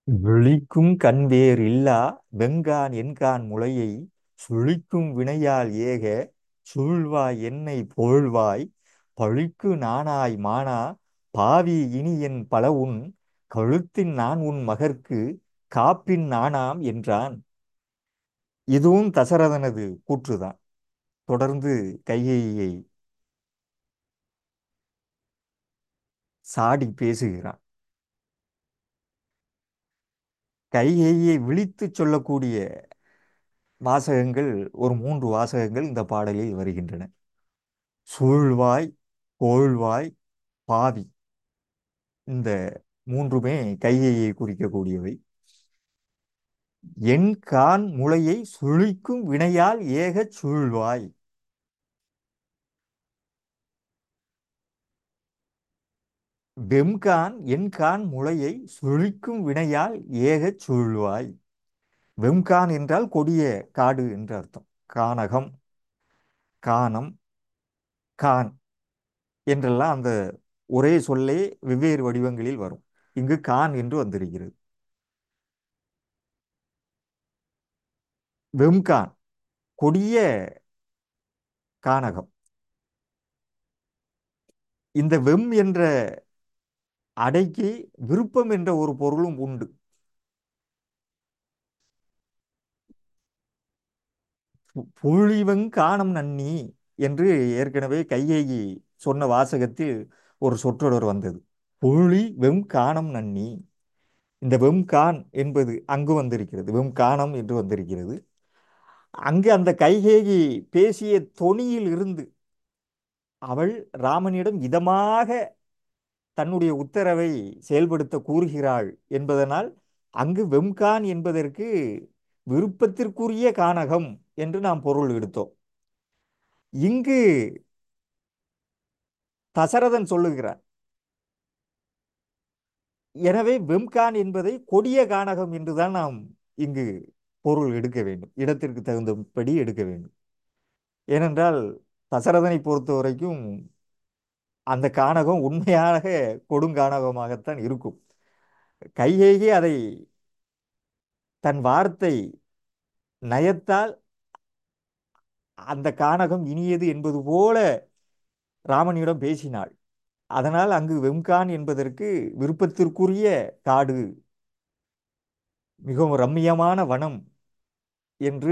விழிக்கும் கண்வேர் இல்லா வெங்கான் என்கான் முளையை சுழிக்கும் வினையால் ஏக சூழ்வாய் என்னை போழ்வாய் பழிக்கு நாணாய் மானா பாவி இனி என் பலவுன் கழுத்தின் நான் உன் மகற்கு காப்பின் நாணாம் என்றான் இதுவும் தசரதனது கூற்றுதான் தொடர்ந்து கைகேயியை சாடி பேசுகிறான் கைகேயியை விழித்துச் சொல்லக்கூடிய வாசகங்கள் ஒரு மூன்று வாசகங்கள் இந்த பாடலில் வருகின்றன சூழ்வாய் கோழ்வாய் பாவி இந்த மூன்றுமே கைகேயியை குறிக்கக்கூடியவை என் கான் முளையை சுழிக்கும் வினையால் ஏகச் சூழ்வாய் வெம்கான் என் கான் முளையை சுழிக்கும் வினையால் ஏகச் சூழ்வாய் வெம்கான் என்றால் கொடிய காடு என்று அர்த்தம் கானகம் கானம் கான் என்றெல்லாம் அந்த ஒரே சொல்லே வெவ்வேறு வடிவங்களில் வரும் இங்கு கான் என்று வந்திருக்கிறது வெம்கான் கொடிய கானகம் இந்த வெம் என்ற அடைக்கு விருப்பம் என்ற ஒரு பொருளும் உண்டு புழிவங் காணம் நன்னி என்று ஏற்கனவே கையேகி சொன்ன வாசகத்தில் ஒரு சொற்றொடர் வந்தது புழி வெம் காணம் நன்னி இந்த வெம் கான் என்பது அங்கு வந்திருக்கிறது வெம் காணம் என்று வந்திருக்கிறது அங்கு அந்த கைகேகி பேசிய தொனியில் இருந்து அவள் ராமனிடம் இதமாக தன்னுடைய உத்தரவை செயல்படுத்த கூறுகிறாள் என்பதனால் அங்கு வெம்கான் என்பதற்கு விருப்பத்திற்குரிய கானகம் என்று நாம் பொருள் எடுத்தோம் இங்கு தசரதன் சொல்லுகிறார் எனவே வெம்கான் என்பதை கொடிய கானகம் என்றுதான் நாம் இங்கு பொருள் எடுக்க வேண்டும் இடத்திற்கு தகுந்தபடி எடுக்க வேண்டும் ஏனென்றால் தசரதனை பொறுத்த வரைக்கும் அந்த கானகம் உண்மையாக கொடுங்கானகமாகத்தான் இருக்கும் கையேகி அதை தன் வார்த்தை நயத்தால் அந்த கானகம் இனியது என்பது போல ராமனிடம் பேசினாள் அதனால் அங்கு வெம்கான் என்பதற்கு விருப்பத்திற்குரிய காடு மிகவும் ரம்மியமான வனம் என்று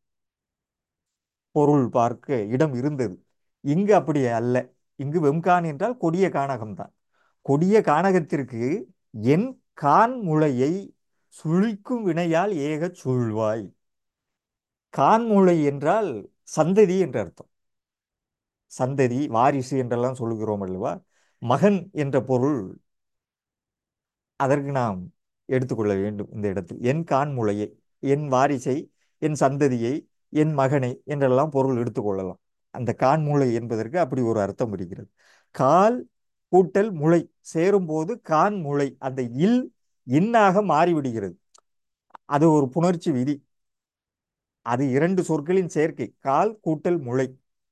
பொருள் பார்க்க இடம் இருந்தது இங்கு அப்படி அல்ல இங்கு வெம்கான் என்றால் கொடிய கானகம்தான் கொடிய கானகத்திற்கு என் கான் முளையை சுழிக்கும் வினையால் ஏகச் சூழ்வாய் கான்முளை என்றால் சந்ததி என்று அர்த்தம் சந்ததி வாரிசு என்றெல்லாம் சொல்லுகிறோம் அல்லவா மகன் என்ற பொருள் அதற்கு நாம் எடுத்துக்கொள்ள வேண்டும் இந்த இடத்தில் என் கான்முளையை என் வாரிசை என் சந்ததியை என் மகனை என்றெல்லாம் பொருள் எடுத்துக்கொள்ளலாம் அந்த கான்முளை என்பதற்கு அப்படி ஒரு அர்த்தம் இருக்கிறது கால் கூட்டல் முளை சேரும்போது கான் முளை அந்த இல் இன்னாக மாறிவிடுகிறது அது ஒரு புணர்ச்சி விதி அது இரண்டு சொற்களின் சேர்க்கை கால் கூட்டல் முளை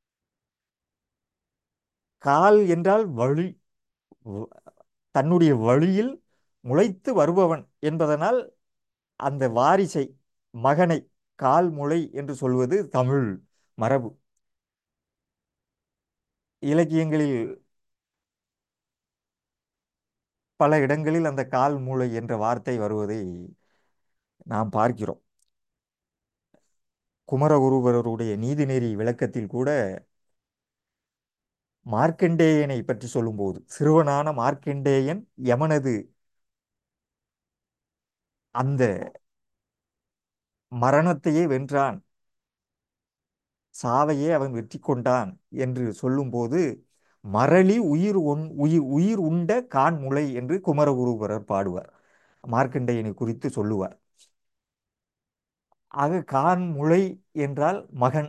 கால் என்றால் வழி தன்னுடைய வழியில் முளைத்து வருபவன் என்பதனால் அந்த வாரிசை மகனை கால் முளை என்று சொல்வது தமிழ் மரபு இலக்கியங்களில் பல இடங்களில் அந்த கால் மூளை என்ற வார்த்தை வருவதை நாம் பார்க்கிறோம் குமரகுருபரருடைய நீதிநெறி விளக்கத்தில் கூட மார்க்கண்டேயனை பற்றி சொல்லும்போது சிறுவனான மார்க்கண்டேயன் யமனது அந்த மரணத்தையே வென்றான் சாவையே அவன் வெற்றி கொண்டான் என்று சொல்லும்போது மரளி உயிர் ஒன் உயிர் உயிர் உண்ட கான்முளை என்று குமரகுருபரர் பாடுவார் மார்க்கண்டேயனை குறித்து சொல்லுவார் ஆக கான்முளை என்றால் மகன்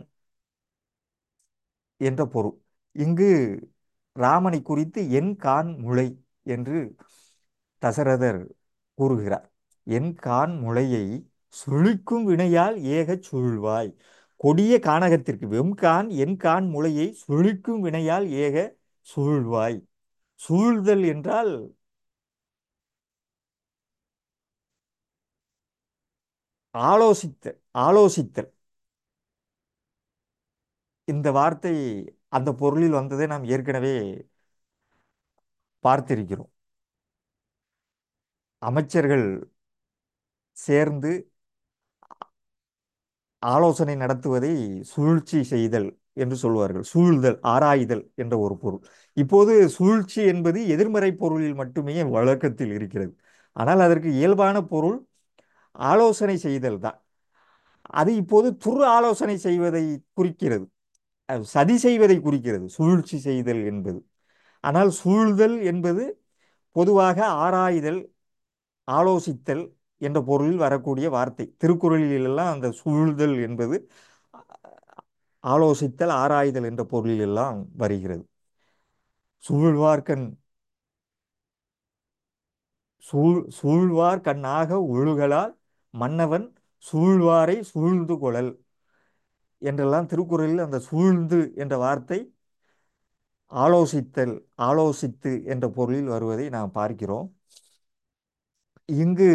என்ற பொருள் இங்கு ராமனை குறித்து என் கான் முளை என்று தசரதர் கூறுகிறார் என் கான் முளையை சுழிக்கும் வினையால் ஏகச் சூழ்வாய் கொடிய கானகத்திற்கு வெம்கான் என் கான் முளையை சுழிக்கும் வினையால் ஏக சூழ்வாய் சூழ்தல் என்றால் ஆலோசித்தல் ஆலோசித்தல் இந்த வார்த்தை அந்த பொருளில் வந்ததை நாம் ஏற்கனவே பார்த்திருக்கிறோம் அமைச்சர்கள் சேர்ந்து ஆலோசனை நடத்துவதை சூழ்ச்சி செய்தல் என்று சொல்வார்கள் சூழ்தல் ஆராய்தல் என்ற ஒரு பொருள் இப்போது சூழ்ச்சி என்பது எதிர்மறை பொருளில் மட்டுமே வழக்கத்தில் இருக்கிறது ஆனால் அதற்கு இயல்பான பொருள் ஆலோசனை செய்தல் தான் அது இப்போது துரு ஆலோசனை செய்வதை குறிக்கிறது அது சதி செய்வதை குறிக்கிறது சூழ்ச்சி செய்தல் என்பது ஆனால் சூழ்தல் என்பது பொதுவாக ஆராய்தல் ஆலோசித்தல் என்ற பொருளில் வரக்கூடிய வார்த்தை திருக்குறளிலெல்லாம் அந்த சூழ்தல் என்பது ஆலோசித்தல் ஆராய்தல் என்ற பொருளில் எல்லாம் வருகிறது சூழ்வார்கண் சூழ் சூழ்வார் கண்ணாக ஒழுகலால் மன்னவன் சூழ்வாரை சூழ்ந்து கொளல் என்றெல்லாம் திருக்குறளில் அந்த சூழ்ந்து என்ற வார்த்தை ஆலோசித்தல் ஆலோசித்து என்ற பொருளில் வருவதை நாம் பார்க்கிறோம் இங்கு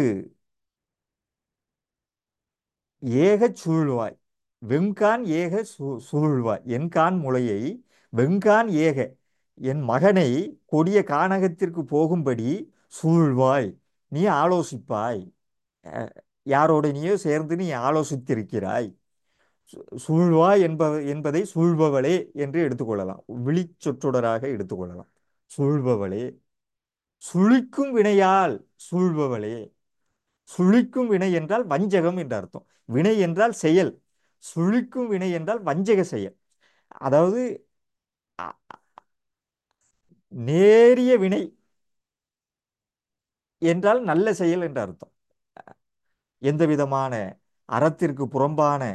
ஏகச் சூழ்வாய் வெம்கான் ஏக சூ சூழ்வாய் என்கான் முளையை வெம்கான் ஏக என் மகனை கொடிய கானகத்திற்கு போகும்படி சூழ்வாய் நீ ஆலோசிப்பாய் அஹ், யாரோடனையோ சேர்ந்து நீ ஆலோசித்திருக்கிறாய் சு- சூழ்வாய் என்ப என்பதை சூழ்பவளே என்று எடுத்துக்கொள்ளலாம் விழிச்சொற்றொடராக எடுத்துக்கொள்ளலாம் சூழ்பவளே சுழிக்கும் வினையால் சூழ்பவளே சுழிக்கும் வினை என்றால் வஞ்சகம் என்று அர்த்தம் வினை என்றால் செயல் சுழிக்கும் வினை என்றால் வஞ்சக செயல் அதாவது அ- நேரிய வினை என்றால் நல்ல செயல் என்று அர்த்தம் எந்த விதமான அறத்திற்கு புறம்பான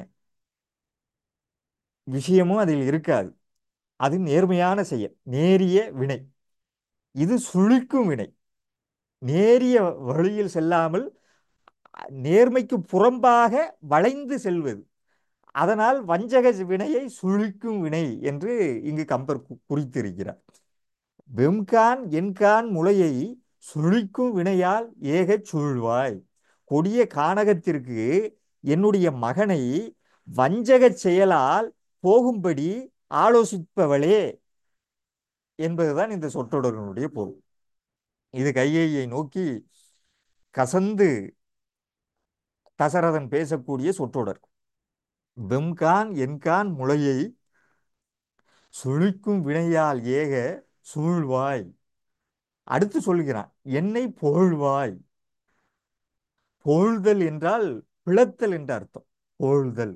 விஷயமும் அதில் இருக்காது அது நேர்மையான செயல் நேரிய வினை இது சுழிக்கும் வினை நேரிய வழியில் செல்லாமல் நேர்மைக்கு புறம்பாக வளைந்து செல்வது அதனால் வஞ்சக வினையை சுழிக்கும் வினை என்று இங்கு கம்பர் கு- குறித்திருக்கிறார் வெம்கான் என்கான் முளையை சுழிக்கும் வினையால் ஏகச் சூழ்வாய் கொடிய கானகத்திற்கு என்னுடைய மகனை வஞ்சகச் செயலால் போகும்படி ஆலோசிப்பவளே என்பதுதான் இந்த சொற்றொடர்களுடைய பொருள் இது கையேயை நோக்கி கசந்து தசரதன் பேசக்கூடிய சொற்றொடர் வெம்கான் என்கான் முளையை சுழிக்கும் வினையால் ஏக சூழ்வாய் அடுத்து சொல்கிறான் என்னை புகழ்வாய் புகழ்தல் என்றால் பிளத்தல் என்ற அர்த்தம் புகழ்தல்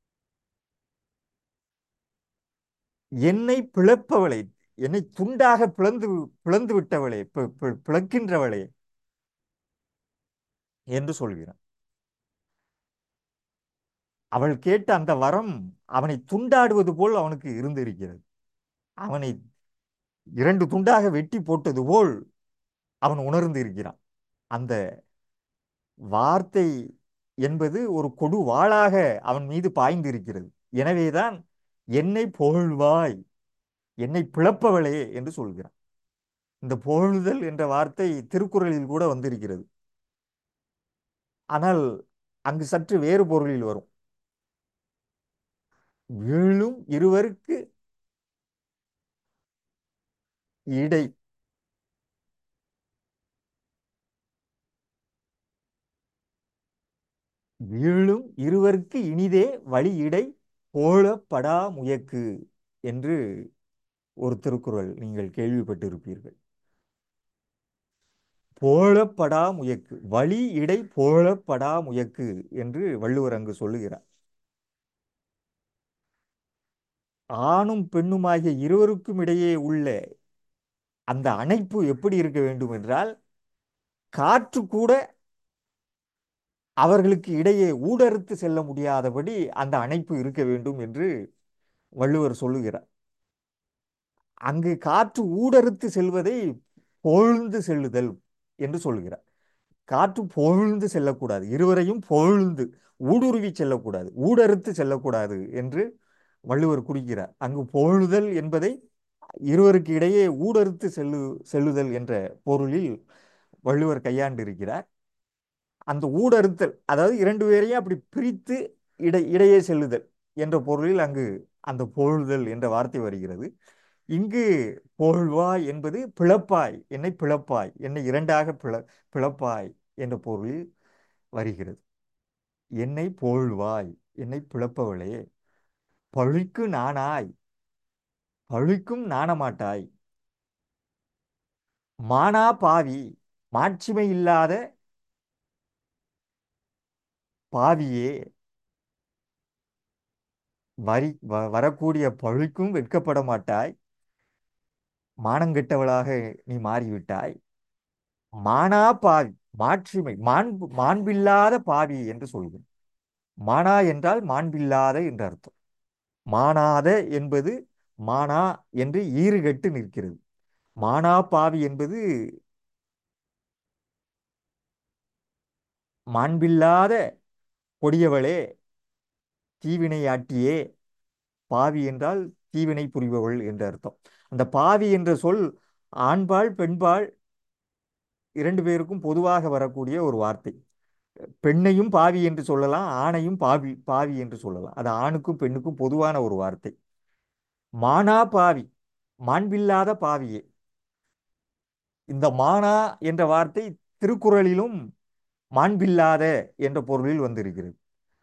என்னை பிளப்பவளை என்னை துண்டாக பிளந்து பிளந்து விட்டவளே பி- பி- பிளக்கின்றவளே என்று சொல்கிறான் அவள் கேட்ட அந்த வரம் அவனை துண்டாடுவது போல் அவனுக்கு இருந்திருக்கிறது அவனை இரண்டு துண்டாக வெட்டி போட்டது போல் அவன் உணர்ந்து இருக்கிறான் அந்த வார்த்தை என்பது ஒரு கொடு வாளாக அவன் மீது பாய்ந்து இருக்கிறது எனவேதான் என்னை புகழ்வாய் என்னை பிளப்பவளே என்று சொல்கிறான் இந்த புகழ்தல் என்ற வார்த்தை திருக்குறளில் கூட வந்திருக்கிறது ஆனால் அங்கு சற்று வேறு பொருளில் வரும் வீழும் இருவருக்கு இடை வீழும் இருவருக்கு இனிதே வழி இடை போலப்படா முயக்கு என்று ஒரு திருக்குறள் நீங்கள் கேள்விப்பட்டிருப்பீர்கள் போலப்படா முயக்கு வழி இடை போலப்படா முயக்கு என்று வள்ளுவர் அங்கு சொல்லுகிறார் ஆணும் பெண்ணுமாகிய இருவருக்கும் இடையே உள்ள அந்த அணைப்பு எப்படி இருக்க வேண்டும் என்றால் காற்று கூட அவர்களுக்கு இடையே ஊடறுத்து செல்ல முடியாதபடி அந்த அணைப்பு இருக்க வேண்டும் என்று வள்ளுவர் சொல்லுகிறார் அங்கு காற்று ஊடறுத்து செல்வதை பொழுந்து செல்லுதல் என்று சொல்கிறார் காற்று பொழுந்து செல்லக்கூடாது இருவரையும் பொழுந்து ஊடுருவி செல்லக்கூடாது ஊடறுத்து செல்லக்கூடாது என்று வள்ளுவர் குறிக்கிறார் அங்கு பொழுதல் என்பதை இருவருக்கு இடையே ஊடறுத்து செல்லு செல்லுதல் என்ற பொருளில் வள்ளுவர் கையாண்டிருக்கிறார் அந்த ஊடறுத்தல் அதாவது இரண்டு பேரையும் அப்படி பிரித்து இடை இடையே செல்லுதல் என்ற பொருளில் அங்கு அந்த பொழுதல் என்ற வார்த்தை வருகிறது இங்கு போழ்வாய் என்பது பிளப்பாய் என்னை பிளப்பாய் என்னை இரண்டாக பிள பிளப்பாய் என்ற பொருளில் வருகிறது என்னை போழ்வாய் என்னை பிளப்பவளே பழிக்கு நானாய் பழிக்கும் நாணமாட்டாய் மானா பாவி மாட்சிமை இல்லாத பாவியே வரி வ- வரக்கூடிய பழிக்கும் வெட்கப்பட மாட்டாய் மானங்கெட்டவளாக நீ மாறிவிட்டாய் மானா பாவி மாட்சிமை மாண்பு மாண்பில்லாத பாவி என்று சொல்கிறேன் மானா என்றால் மாண்பில்லாத என்று அர்த்தம் மானாத என்பது மானா என்று ஈறுகெட்டு நிற்கிறது மானா பாவி என்பது மாண்பில்லாத கொடியவளே தீவினையாட்டியே பாவி என்றால் தீவினை புரிபவள் என்று அர்த்தம் அந்த பாவி என்ற சொல் ஆண்பால் பெண்பால் இரண்டு பேருக்கும் பொதுவாக வரக்கூடிய ஒரு வார்த்தை பெண்ணையும் பாவி என்று சொல்லலாம் ஆணையும் பாவி பாவி என்று சொல்லலாம் அது ஆணுக்கும் பெண்ணுக்கும் பொதுவான ஒரு வார்த்தை மானா பாவி மாண்பில்லாத பாவியே இந்த மானா என்ற வார்த்தை திருக்குறளிலும் மாண்பில்லாத என்ற பொருளில் வந்திருக்கிறது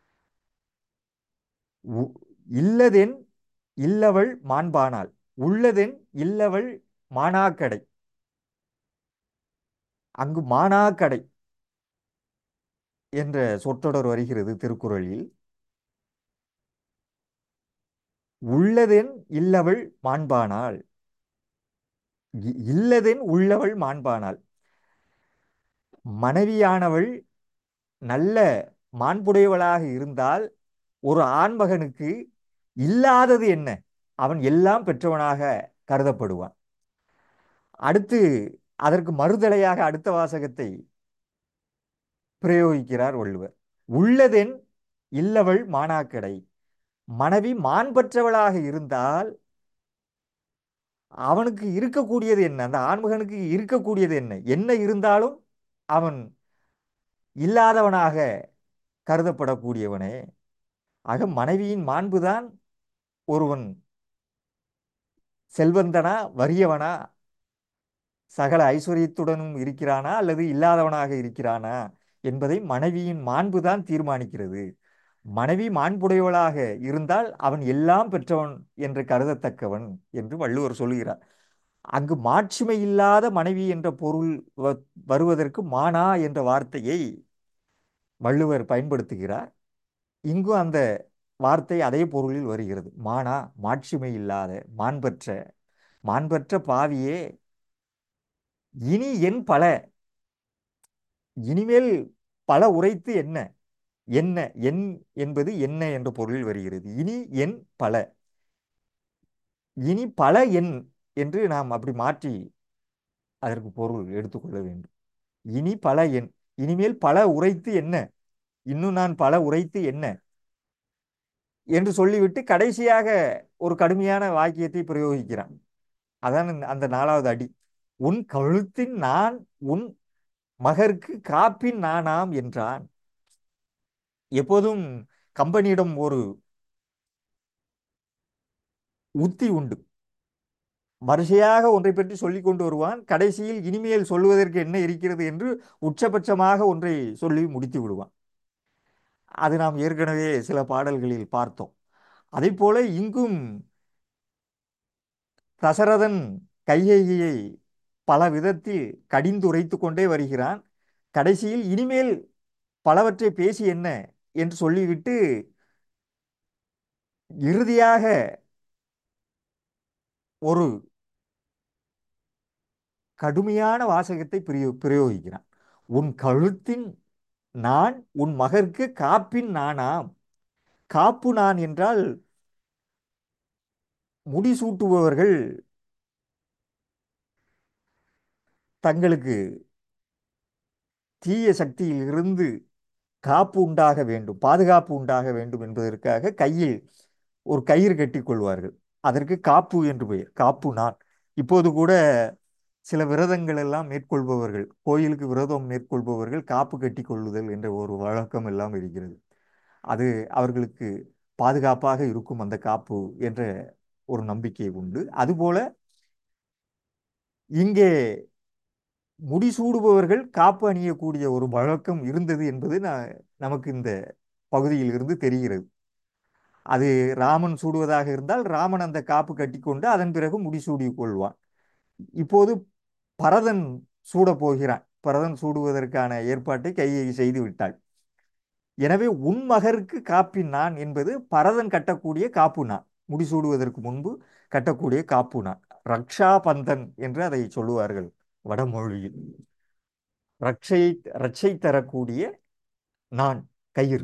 உ- இல்லதென் இல்லவள் மாண்பானாள் உள்ளதென் இல்லவள் மானாக்கடை அங்கு மானாக்கடை என்ற சொற்றொடர் வருகிறது திருக்குறளில் உள்ளதென் இல்லவள் மாண்பானாள் இ- இல்லதென் உள்ளவள் மாண்பானாள் மனைவியானவள் நல்ல மாண்புடையவளாக இருந்தால் ஒரு ஆண்மகனுக்கு இல்லாதது என்ன அவன் எல்லாம் பெற்றவனாக கருதப்படுவான் அடுத்து அதற்கு மறுதலையாக அடுத்த வாசகத்தை பிரயோகிக்கிறார் வள்ளுவர் உள்ளதென் இல்லவள் மானாக்கடை மனைவி மாண்பற்றவளாக இருந்தால் அவனுக்கு இருக்கக்கூடியது என்ன அந்த ஆண்மகனுக்கு இருக்கக்கூடியது என்ன என்ன இருந்தாலும் அவன் இல்லாதவனாக கருதப்படக்கூடியவனே ஆக மனைவியின் மாண்புதான் ஒருவன் செல்வந்தனா வறியவனா சகல ஐஸ்வர்யத்துடனும் இருக்கிறானா அல்லது இல்லாதவனாக இருக்கிறானா என்பதை மனைவியின் மாண்புதான் தீர்மானிக்கிறது மனைவி மாண்புடையவளாக இருந்தால் அவன் எல்லாம் பெற்றவன் என்று கருதத்தக்கவன் என்று வள்ளுவர் சொல்கிறார் அங்கு மாட்சிமை இல்லாத மனைவி என்ற பொருள் வ- வருவதற்கு மானா என்ற வார்த்தையை வள்ளுவர் பயன்படுத்துகிறார் இங்கும் அந்த வார்த்தை அதே பொருளில் வருகிறது மானா மாட்சிமை இல்லாத மாண்பற்ற மாண்பற்ற பாவியே இனி என் பல இனிமேல் பல உரைத்து என்ன என்ன என் என்பது என்ன என்ற பொருளில் வருகிறது இனி என் பல இனி பல எண் என்று நாம் அப்படி மாற்றி அதற்கு பொருள் எடுத்துக்கொள்ள வேண்டும் இனி பல எண் இனிமேல் பல உரைத்து என்ன இன்னும் நான் பல உரைத்து என்ன என்று சொல்லிவிட்டு கடைசியாக ஒரு கடுமையான வாக்கியத்தை பிரயோகிக்கிறான் அதான் இந்த- அந்த நாலாவது அடி உன் கழுத்தின் நான் உன் மகற்கு காப்பின் நானாம் என்றான் எப்போதும் கம்பெனியிடம் ஒரு உத்தி உண்டு வரிசையாக ஒன்றை பற்றி சொல்லிக் கொண்டு வருவான் கடைசியில் இனிமேல் சொல்லுவதற்கு என்ன இருக்கிறது என்று உச்சபட்சமாக ஒன்றை சொல்லி முடித்து விடுவான் அது நாம் ஏற்கனவே சில பாடல்களில் பார்த்தோம் அதே போல இங்கும் தசரதன் கைகேயியை பல விதத்தில் கடிந்துரைத்து கொண்டே வருகிறான் கடைசியில் இனிமேல் பலவற்றை பேசி என்ன என்று சொல்லிவிட்டு இறுதியாக ஒரு கடுமையான வாசகத்தை பிரயோ பிரயோகிக்கிறான் உன் கழுத்தின் நான் உன் மகற்கு காப்பின் நானாம் காப்பு நான் என்றால் முடிசூட்டுபவர்கள் தங்களுக்கு தீய சக்தியிலிருந்து காப்பு உண்டாக வேண்டும் பாதுகாப்பு உண்டாக வேண்டும் என்பதற்காக கையில் ஒரு கயிறு கட்டிக் கொள்வார்கள் அதற்கு காப்பு என்று பெயர் காப்பு நான் இப்போது கூட சில விரதங்கள் எல்லாம் மேற்கொள்பவர்கள் கோயிலுக்கு விரதம் மேற்கொள்பவர்கள் காப்பு கட்டி கொள்ளுதல் என்ற ஒரு வழக்கம் எல்லாம் இருக்கிறது அது அவர்களுக்கு பாதுகாப்பாக இருக்கும் அந்த காப்பு என்ற ஒரு நம்பிக்கை உண்டு அதுபோல இங்கே முடிசூடுபவர்கள் காப்பு அணியக்கூடிய ஒரு வழக்கம் இருந்தது என்பது நான் நமக்கு இந்த பகுதியில் இருந்து தெரிகிறது அது ராமன் சூடுவதாக இருந்தால் ராமன் அந்த காப்பு கட்டிக்கொண்டு அதன் பிறகு முடிசூடி கொள்வான் இப்போது பரதன் சூடப் போகிறான் பரதன் சூடுவதற்கான ஏற்பாட்டை கையை செய்து விட்டாள் எனவே உன் மகருக்கு காப்பின் நான் என்பது பரதன் கட்டக்கூடிய காப்பு நான் முடிசூடுவதற்கு முன்பு கட்டக்கூடிய காப்பு நான் ரக்ஷா பந்தன் என்று அதை சொல்லுவார்கள் வடமொழியில் ரட்சை ரட்சை தரக்கூடிய நான் கயிறு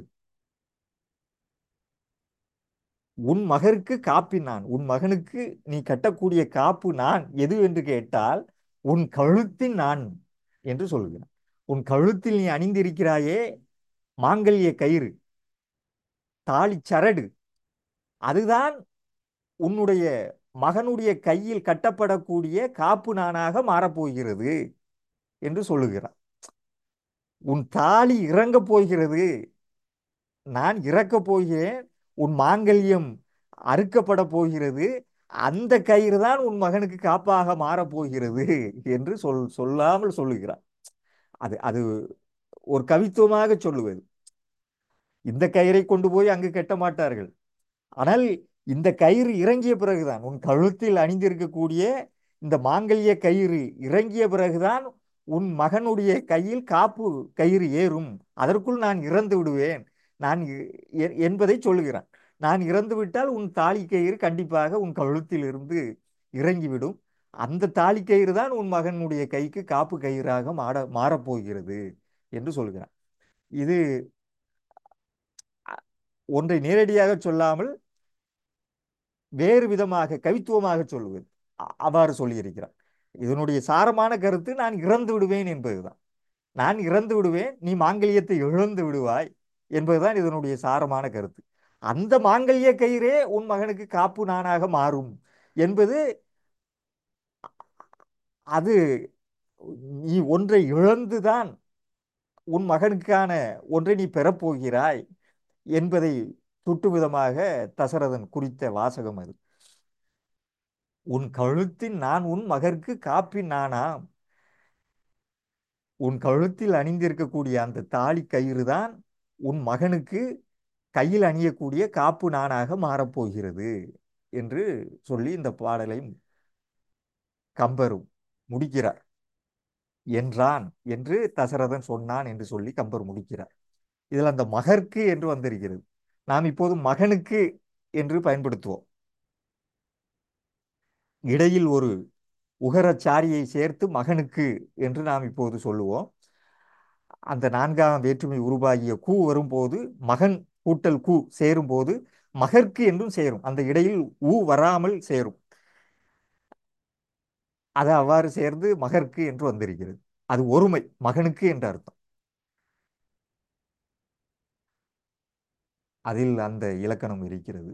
உன் மகருக்கு காப்பின் நான் உன் மகனுக்கு நீ கட்டக்கூடிய காப்பு நான் எது என்று கேட்டால் உன் கழுத்தின் நான் என்று சொல்கிறான் உன் கழுத்தில் நீ அணிந்திருக்கிறாயே மாங்கல்ய கயிறு தாலி சரடு அதுதான் உன்னுடைய மகனுடைய கையில் கட்டப்படக்கூடிய காப்பு நானாக மாறப்போகிறது என்று சொல்லுகிறான் உன் தாலி இறங்கப் போகிறது நான் இறக்கப் போகிறேன் உன் மாங்கல்யம் அறுக்கப்பட போகிறது அந்த கயிறு தான் உன் மகனுக்கு காப்பாக மாறப்போகிறது என்று சொல் சொல்லாமல் சொல்லுகிறான் அது அது ஒரு கவித்துவமாக சொல்லுவது இந்த கயிறை கொண்டு போய் அங்கு கட்ட மாட்டார்கள் ஆனால் இந்த கயிறு இறங்கிய பிறகுதான் உன் கழுத்தில் அணிந்திருக்கக்கூடிய இந்த மாங்கல்ய கயிறு இறங்கிய பிறகுதான் உன் மகனுடைய கையில் காப்பு கயிறு ஏறும் அதற்குள் நான் இறந்து விடுவேன் நான் இ- எ- என்பதை சொல்லுகிறான் நான் இறந்து விட்டால் உன் தாலி கயிறு கண்டிப்பாக உன் கழுத்தில் இருந்து இறங்கிவிடும் அந்த தாலி கயிறு தான் உன் மகனுடைய கைக்கு காப்பு கயிறாக மாற மாறப்போகிறது என்று சொல்கிறான் இது ஒன்றை நேரடியாக சொல்லாமல் வேறு விதமாக கவித்துவமாக சொல்லுவது அ- அவ்வாறு சொல்லியிருக்கிறார் இதனுடைய சாரமான கருத்து நான் இறந்து விடுவேன் என்பதுதான் நான் இறந்து விடுவேன் நீ மாங்கல்யத்தை இழந்து விடுவாய் என்பதுதான் இதனுடைய சாரமான கருத்து அந்த மாங்கல்ய கயிறே உன் மகனுக்கு காப்பு நானாக மாறும் என்பது அது நீ ஒன்றை இழந்துதான் உன் மகனுக்கான ஒன்றை நீ பெறப்போகிறாய் என்பதை சுட்டு விதமாக தசரதன் குறித்த வாசகம் அது உன் கழுத்தின் நான் உன் மகற்கு காப்பின் நானாம் உன் கழுத்தில் அணிந்திருக்கக்கூடிய அந்த தாலி கயிறு தான் உன் மகனுக்கு கையில் அணியக்கூடிய காப்பு நானாக மாறப்போகிறது என்று சொல்லி இந்த பாடலை கம்பர் முடிக்கிறார் என்றான் என்று தசரதன் சொன்னான் என்று சொல்லி கம்பர் முடிக்கிறார் இதில் அந்த மகற்கு என்று வந்திருக்கிறது நாம் இப்போது மகனுக்கு என்று பயன்படுத்துவோம் இடையில் ஒரு உகரச்சாரியை சேர்த்து மகனுக்கு என்று நாம் இப்போது சொல்லுவோம் அந்த நான்காம் வேற்றுமை உருவாகிய கூ வரும்போது மகன் கூட்டல் கூ சேரும்போது மகற்கு என்றும் சேரும் அந்த இடையில் ஊ வராமல் சேரும் அது அவ்வாறு சேர்ந்து மகற்கு என்று வந்திருக்கிறது அது ஒருமை மகனுக்கு என்று அர்த்தம் அதில் அந்த இலக்கணம் இருக்கிறது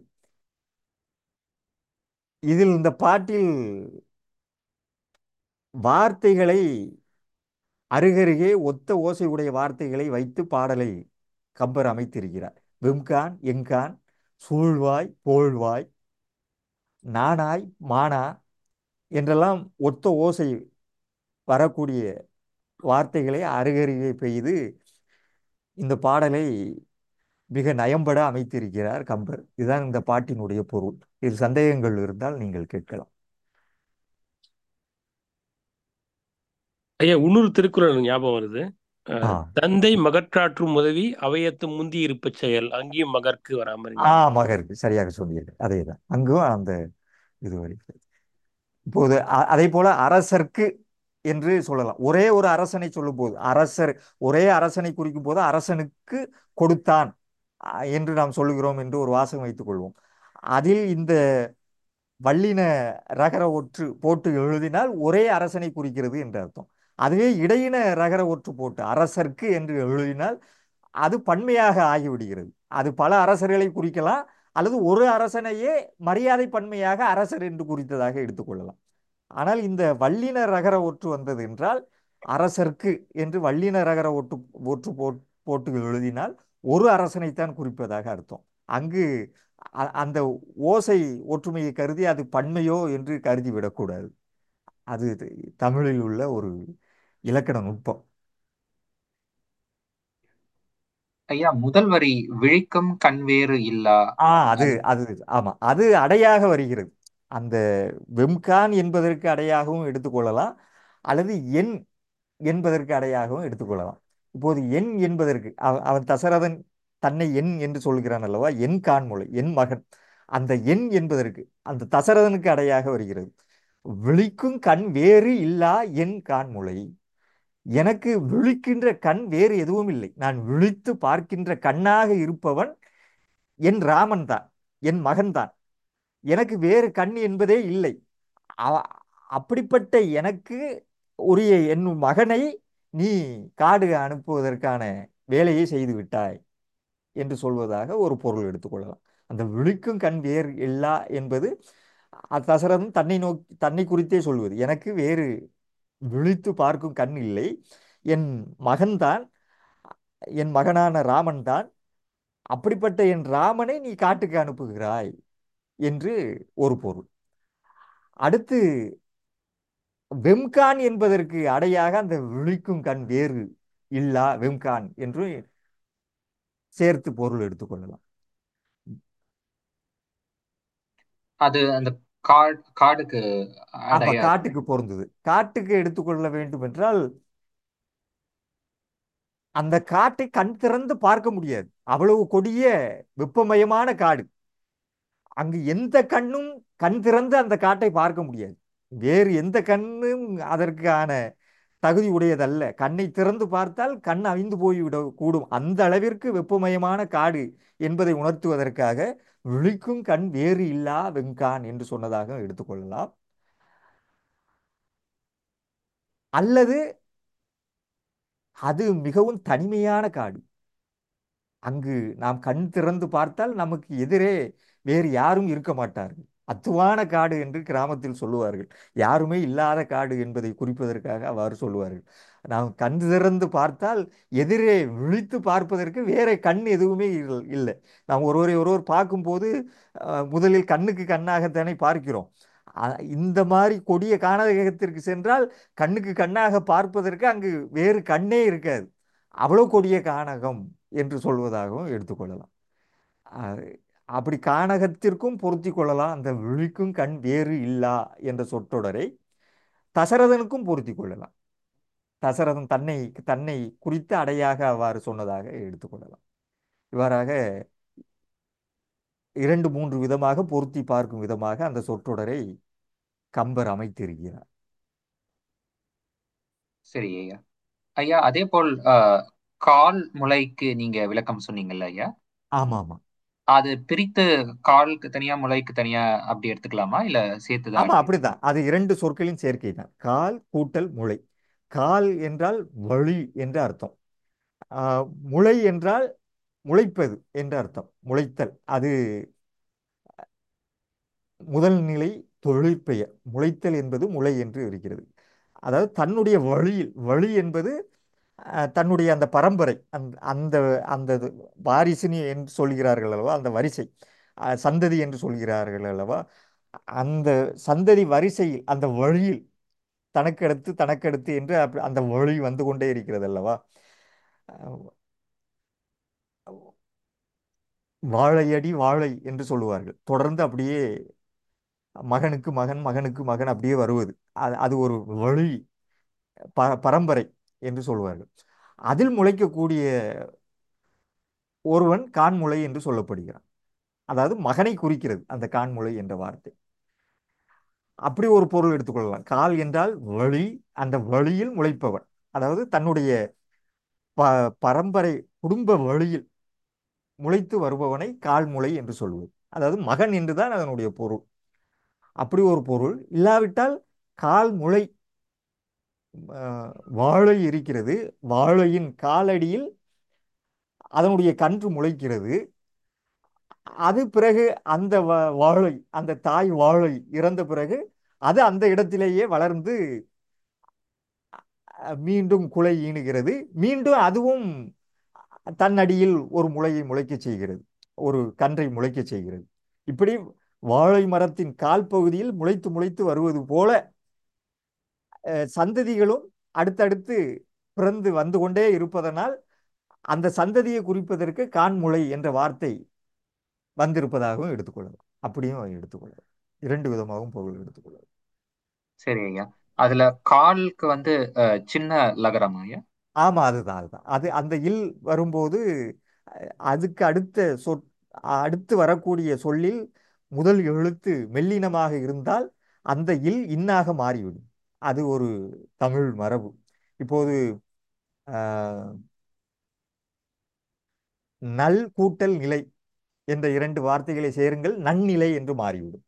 இதில் இந்த பாட்டில் வார்த்தைகளை அருகருகே ஒத்த ஓசை உடைய வார்த்தைகளை வைத்து பாடலை கம்பர் அமைத்திருக்கிறார் வெம்கான் எங்கான் சூழ்வாய் போழ்வாய் நானாய் மானா என்றெல்லாம் ஒத்த ஓசை வரக்கூடிய வார்த்தைகளை அருகருகே பெய்து இந்த பாடலை மிக நயம்பட அமைத்திருக்கிறார் கம்பர் இதுதான் இந்த பாட்டினுடைய பொருள் இதில் சந்தேகங்கள் இருந்தால் நீங்கள் கேட்கலாம் ஐயா இன்னொரு திருக்குறள் எனக்கு ஞாபகம் வருது அஹ், ஆ தந்தை மகற்றாற்றும் உதவி அவையத்து முந்தி இருப்ப செயல் அங்கேயும் மகற்கு வராம ஆ ஞாபகம் மகருக்கு சரியாக சொன்னீர்கள் அதே தான் அங்கும் அந்த இது வருகிறது இப்போது அ- அதே போல அரசர்க்கு என்று சொல்லலாம் ஒரே ஒரு அரசனை சொல்லும் போது அரசர் ஒரே அரசனை குறிக்கும் போது அரசனுக்கு கொடுத்தான் அ, என்று நாம் சொல்லுகிறோம் என்று ஒரு வாசகம் வைத்துக் கொள்வோம் அதில் இந்த வல்லின ரகர ஒற்று போட்டு எழுதினால் ஒரே அரசனை குறிக்கிறது என்று அர்த்தம் அதுவே இடையின ரகர ஒற்று போட்டு அரசர்க்கு என்று எழுதினால் அது பன்மையாக ஆகிவிடுகிறது அது பல அரசர்களை குறிக்கலாம் அல்லது ஒரு அரசனையே மரியாதை பன்மையாக அரசர் என்று குறித்ததாக எடுத்துக்கொள்ளலாம் ஆனால் இந்த வல்லின ரகர ஒற்று வந்தது என்றால் அரசர்க்கு என்று வல்லின ரகர ஒட்டு ஒற்று போட்- போட்டு எழுதினால் ஒரு அரசனைத்தான் குறிப்பதாக அர்த்தம் அங்கு அ- அந்த ஓசை ஒற்றுமையை கருதி அது பன்மையோ என்று கருதி விடக்கூடாது அது தமிழில் உள்ள ஒரு இலக்கண நுட்பம் ஐயா முதல் வரி விழிக்கும் கண்வேறு இல்லா ஆ அது அது அது ஆமா அது அடையாக வருகிறது அந்த வெம்கான் என்பதற்கு அடையாகவும் எடுத்துக்கொள்ளலாம் அல்லது எண் என்பதற்கு அடையாகவும் எடுத்துக்கொள்ளலாம் இப்போது எண் என்பதற்கு அவ- அவன் தசரதன் தன்னை எண் என்று சொல்கிறான் அல்லவா என் கான்முளை என் மகன் அந்த எண் என்பதற்கு அந்த தசரதனுக்கு அடையாக வருகிறது விழிக்கும் கண் வேறு இல்லா என் கான்முளை எனக்கு விழிக்கின்ற கண் வேறு எதுவும் இல்லை நான் விழித்து பார்க்கின்ற கண்ணாக இருப்பவன் என் ராமன் தான் என் மகன்தான் எனக்கு வேறு கண் என்பதே இல்லை அ- அப்படிப்பட்ட எனக்கு உரிய என் மகனை நீ காடு அனுப்புவதற்கான வேலையை செய்து விட்டாய் என்று சொல்வதாக ஒரு பொருள் எடுத்துக்கொள்ளலாம் அந்த விழிக்கும் கண் வேறு இல்லா என்பது அ- தசரதன் தன்னை நோக்கி தன்னை குறித்தே சொல்வது எனக்கு வேறு விழித்து பார்க்கும் கண் இல்லை என் மகன்தான் என் மகனான ராமன் தான் அப்படிப்பட்ட என் ராமனை நீ காட்டுக்கு அனுப்புகிறாய் என்று ஒரு பொருள் அடுத்து வெம்கான் என்பதற்கு அடையாக அந்த விழிக்கும் கண் வேறு இல்லா வெம்கான் என்று சேர்த்து பொருள் எடுத்துக்கொள்ளலாம் அது அந்த காடு காடுக்கு ஆமா அடையா காட்டுக்கு பொருந்தது காட்டுக்கு எடுத்துக்கொள்ள வேண்டும் என்றால் அந்த காட்டை கண் திறந்து பார்க்க முடியாது அவ்வளவு கொடிய வெப்பமயமான காடு அங்கு எந்த கண்ணும் கண் திறந்து அந்த காட்டை பார்க்க முடியாது வேறு எந்த கண்ணும் அதற்கான தகுதி உடையதல்ல கண்ணை திறந்து பார்த்தால் கண் அவிந்து போய்விட கூடும் அந்த அளவிற்கு வெப்பமயமான காடு என்பதை உணர்த்துவதற்காக விழிக்கும் கண் வேறு இல்லா வெங்கான் என்று சொன்னதாக எடுத்துக்கொள்ளலாம் அல்லது அது மிகவும் தனிமையான காடு அங்கு நாம் கண் திறந்து பார்த்தால் நமக்கு எதிரே வேறு யாரும் இருக்க மாட்டார்கள் அத்துவான காடு என்று கிராமத்தில் சொல்லுவார்கள் யாருமே இல்லாத காடு என்பதை குறிப்பதற்காக அவ்வாறு சொல்லுவார்கள் நாம் கண் திறந்து பார்த்தால் எதிரே விழித்து பார்ப்பதற்கு வேற கண் எதுவுமே இல்- இல்லை நாம் ஒருவரை ஒருவர் பார்க்கும்போது அஹ், முதலில் கண்ணுக்கு கண்ணாகத்தானே பார்க்கிறோம் அ- இந்த மாதிரி கொடிய கானகத்திற்கு சென்றால் கண்ணுக்கு கண்ணாக பார்ப்பதற்கு அங்கு வேறு கண்ணே இருக்காது அவ்வளவு கொடிய கானகம் என்று சொல்வதாகவும் எடுத்துக்கொள்ளலாம் அஹ் அப்படி கானகத்திற்கும் பொருத்தி கொள்ளலாம் அந்த விழிக்கும் கண் வேறு இல்லா என்ற சொற்றொடரை தசரதனுக்கும் பொருத்தி கொள்ளலாம் தசரதன் தன்னை தன்னை குறித்த அடையாக அவ்வாறு சொன்னதாக எடுத்துக்கொள்ளலாம் இவ்வாறாக இரண்டு மூன்று விதமாக பொருத்தி பார்க்கும் விதமாக அந்த சொற்றொடரை கம்பர் அமைத்திருக்கிறார் சரி ஐயா ஐயா அதே போல் அஹ், கால் முளைக்கு நீங்க விளக்கம் சொன்னீங்கல்ல ஐயா ஆமா ஆமா அது பிரித்து காலுக்கு தனியா முளைக்கு தனியா அப்படி எடுத்துக்கலாமா இல்ல சேர்த்துதான் ஆமா எடுக்கணும் அப்படிதான் அது இரண்டு சொற்களின் சேர்க்கை தான் கால் கூட்டல் முளை கால் என்றால் வழி என்று அர்த்தம் ஆஹ், முளை என்றால் முளைப்பது என்று அர்த்தம் முளைத்தல் அது முதல் நிலை தொழிற்பெயர் முளைத்தல் என்பது முளை என்று இருக்கிறது அதாவது தன்னுடைய வழியில் வழி என்பது அஹ், தன்னுடைய அந்த பரம்பரை அந்த அந்த அந்த இது வாரிசுனி என்று சொல்கிறார்கள் அல்லவா அந்த வரிசை அஹ், சந்ததி என்று சொல்கிறார்கள் அல்லவா அந்த சந்ததி வரிசையில் அந்த வழியில் தனக்கடுத்து தனக்கடுத்து என்று அப்ப- அந்த வழி வந்து கொண்டே இருக்கிறது அல்லவா அஹ், வாழையடி வாழை என்று சொல்லுவார்கள் தொடர்ந்து அப்படியே மகனுக்கு மகன் மகனுக்கு மகன் அப்படியே வருவது அது அது ஒரு வழி ப பரம்பரை என்று சொல்வார்கள் அதில் முளைக்கக்கூடிய ஒருவன் கான்முளை என்று சொல்லப்படுகிறான் அதாவது மகனை குறிக்கிறது அந்த கான்முளை என்ற வார்த்தை அப்படி ஒரு பொருள் எடுத்துக்கொள்ளலாம் கால் என்றால் வழி அந்த வழியில் முளைப்பவன் அதாவது தன்னுடைய ப பரம்பரை குடும்ப வழியில் முளைத்து வருபவனை கால்முளை என்று சொல்வது அதாவது மகன் என்றுதான் அதனுடைய பொருள் அப்படி ஒரு பொருள் இல்லாவிட்டால் கால் முளை அஹ், வாழை இருக்கிறது வாழையின் காலடியில் அதனுடைய கன்று முளைக்கிறது அது பிறகு அந்த வ- வாழை அந்த தாய் வாழை இறந்த பிறகு அது அந்த இடத்திலேயே வளர்ந்து அஹ், மீண்டும் குலை ஈனுகிறது மீண்டும் அதுவும் தன் அடியில் ஒரு முளையை முளைக்கச் செய்கிறது ஒரு கன்றை முளைக்கச் செய்கிறது இப்படி வாழை மரத்தின் கால் பகுதியில் முளைத்து முளைத்து வருவது போல அஹ், சந்ததிகளும் அடுத்தடுத்து பிறந்து வந்து கொண்டே இருப்பதனால் அந்த சந்ததியை குறிப்பதற்கு கான்முளை என்ற வார்த்தை வந்திருப்பதாகவும் எடுத்துக்கொள்ளலாம் அப்படியும் எடுத்துக்கொள்ளலாம் இரண்டு விதமாகவும் பொருள் எடுத்துக்கொள்ளலாம் சரி ஐயா அதுல காலுக்கு வந்து அஹ், சின்ன லகரம் ஐயா ஆமா அதுதான் அதுதான் அது அந்த இல் வரும்போது அஹ், அதுக்கு அடுத்த சொற் அடுத்து வரக்கூடிய சொல்லில் முதல் எழுத்து மெல்லினமாக இருந்தால் அந்த இல் இன்னாக மாறிவிடும் அது ஒரு தமிழ் மரபு இப்போது ஆஹ், நல் கூட்டல் நிலை என்ற இரண்டு வார்த்தைகளை சேருங்கள் நன்னிலை என்று மாறிவிடும்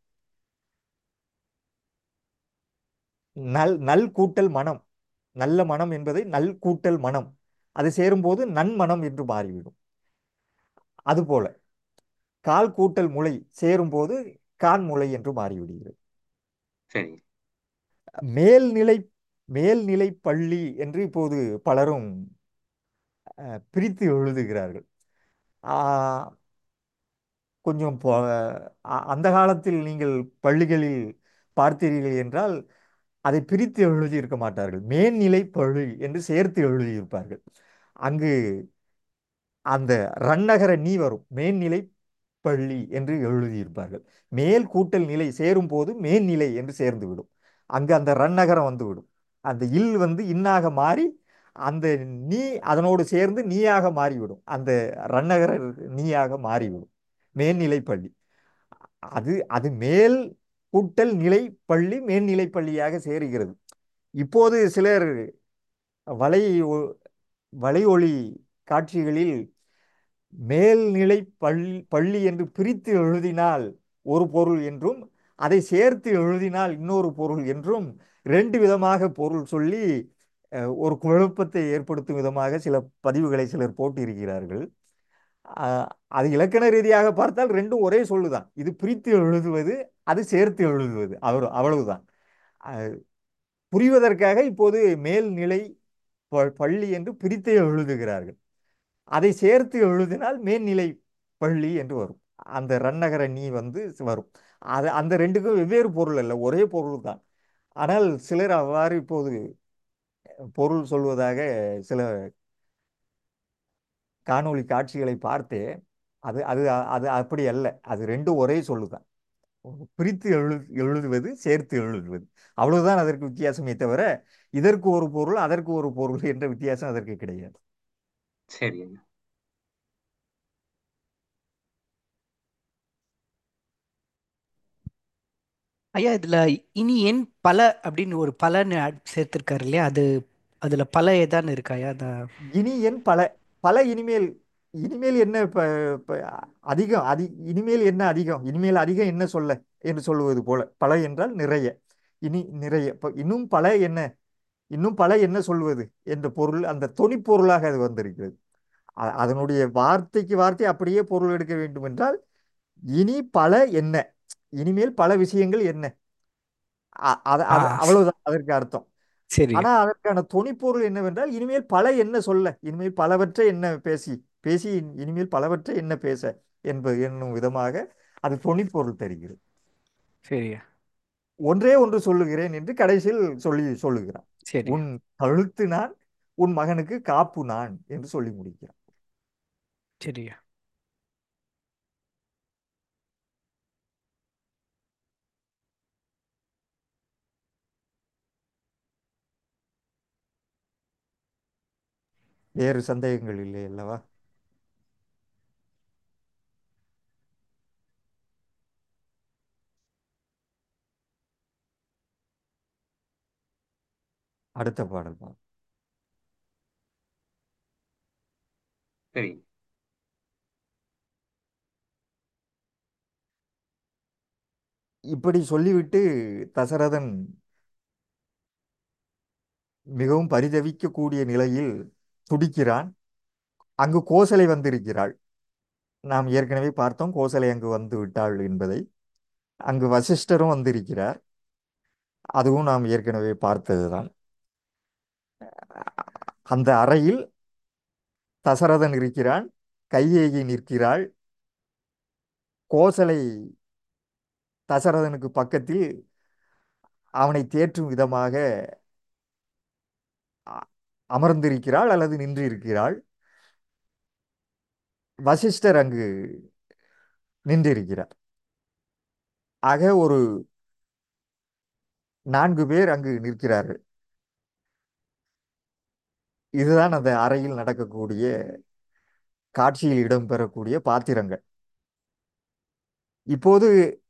நல் நல் கூட்டல் மனம் நல்ல மனம் என்பதை நல் கூட்டல் மனம் அது சேரும்போது நன்மனம் என்று மாறிவிடும் அதுபோல கால் கூட்டல் முளை சேரும்போது கான் முளை என்று மாறிவிடுகிறது சரி மேல்நிலை மேல்நிலை பள்ளி என்று இப்போது பலரும் அஹ், பிரித்து எழுதுகிறார்கள் ஆஹ், கொஞ்சம் பொ- அ- அந்த காலத்தில் நீங்கள் பள்ளிகளில் பார்த்தீர்கள் என்றால் அதை பிரித்து எழுதியிருக்க மாட்டார்கள் மேல்நிலை பள்ளி என்று சேர்த்து எழுதியிருப்பார்கள் அங்கு அந்த ரன்னகர நீ வரும் மேல்நிலை பள்ளி என்று எழுதியிருப்பார்கள் மேல் கூட்டல் நிலை சேரும் போது மேல்நிலை என்று சேர்ந்து விடும் அங்கு அந்த ரன்னகரம் வந்து விடும் அந்த இல் வந்து இன்னாக மாறி அந்த நீ அதனோடு சேர்ந்து நீயாக மாறிவிடும் அந்த ரன்னகர நீயாக மாறிவிடும் மேல்நிலை பள்ளி அது அது மேல் கூட்டல் நிலை பள்ளி மேல்நிலை பள்ளியாக சேருகிறது இப்போது சிலர் வலை ஒ- வலை ஒளி காட்சிகளில் மேல்நிலை பள்ளி பள்ளி என்று பிரித்து எழுதினால் ஒரு பொருள் என்றும் அதை சேர்த்து எழுதினால் இன்னொரு பொருள் என்றும் ரெண்டு விதமாக பொருள் சொல்லி அஹ், ஒரு குழப்பத்தை ஏற்படுத்தும் விதமாக சில பதிவுகளை சிலர் போட்டிருக்கிறார்கள் அஹ், அது இலக்கண ரீதியாக பார்த்தால் ரெண்டும் ஒரே சொல்லுதான் இது பிரித்து எழுதுவது அது சேர்த்து எழுதுவது அவர் அவ்வளவுதான் அஹ், புரிவதற்காக இப்போது மேல்நிலை ப- பள்ளி என்று பிரித்தே எழுதுகிறார்கள் அதை சேர்த்து எழுதினால் மேல்நிலை பள்ளி என்று வரும் அந்த ரன்னகர நீ வந்து வரும் அது அந்த ரெண்டுக்கும் வெவ்வேறு பொருள் அல்ல ஒரே பொருள் தான் ஆனால் சிலர் அவ்வாறு இப்போது பொருள் சொல்வதாக சில காணொளி காட்சிகளை பார்த்தே அது அது அது அப்படி அல்ல அது ரெண்டும் ஒரே சொல்லுதான் பிரித்து எழு எழுதுவது சேர்த்து எழுதுவது அவ்வளவுதான் அதற்கு வித்தியாசமே தவிர இதற்கு ஒரு பொருள் அதற்கு ஒரு பொருள் என்ற வித்தியாசம் அதற்கு கிடையாது சரி ஐயா ஐயா இதுல இனி எண் பல அப்படின்னு ஒரு பலன்னு add சேர்த்திருக்காரு இல்லையா அது அதுல பல ஏதான்னு இருக்கா ஐயா அந்த இனி என் பல பல இனிமேல் இனிமேல் என்ன இப்ப இப்ப அதிகம் அதி இனிமேல் என்ன அதிகம் இனிமேல் அதிகம் என்ன சொல்ல என்று சொல்லுவது போல பல என்றால் நிறைய இனி நிறைய இப்ப இன்னும் பல என்ன இன்னும் பல என்ன சொல்வது என்ற பொருள் அந்த தொனிப்பொருளாக அது வந்திருக்கிறது அ- அதனுடைய வார்த்தைக்கு வார்த்தை அப்படியே பொருள் எடுக்க வேண்டும் என்றால் இனி பல என்ன இனிமேல் பல விஷயங்கள் என்ன அ- அத- ஆ அது அவ்வளவுதான் அதற்கு அர்த்தம் சரி ஆனா அதற்கான தொனிப்பொருள் என்னவென்றால் இனிமேல் பல என்ன சொல்ல இனிமேல் பலவற்றை என்ன பேசி பேசி இனி- இனிமேல் பலவற்றை என்ன பேச என்பது என்னும் விதமாக அது தொனிப்பொருள் தருகிறது சரியா ஒன்றே ஒன்று சொல்லுகிறேன் என்று கடைசியில் சொல்லி சொல்லுகிறான் சரி உன் கழுத்து நான் உன் மகனுக்கு காப்பு நான் என்று சொல்லி முடிக்கிறான் சரியா வேறு சந்தேகங்கள் இல்லை அல்லவா அடுத்த பாடல் பா சரி இப்படி சொல்லிவிட்டு தசரதன் மிகவும் பரிதவிக்கக்கூடிய நிலையில் துடிக்கிறான் அங்கு கோசலை வந்திருக்கிறாள் நாம் ஏற்கனவே பார்த்தோம் கோசலை அங்கு வந்து விட்டாள் என்பதை அங்கு வசிஷ்டரும் வந்திருக்கிறார் அதுவும் நாம் ஏற்கனவே பார்த்ததுதான் அந்த அறையில் தசரதன் இருக்கிறான் கையேகி நிற்கிறாள் கோசலை தசரதனுக்கு பக்கத்தில் அவனை தேற்றும் விதமாக அ- அமர்ந்திருக்கிறாள் அல்லது நின்று இருக்கிறாள் வசிஷ்டர் அங்கு நின்றிருக்கிறார் ஆக ஒரு நான்கு பேர் அங்கு நிற்கிறார்கள் இதுதான் அந்த அறையில் நடக்கக்கூடிய காட்சியில் இடம்பெறக்கூடிய பாத்திரங்கள் இப்போது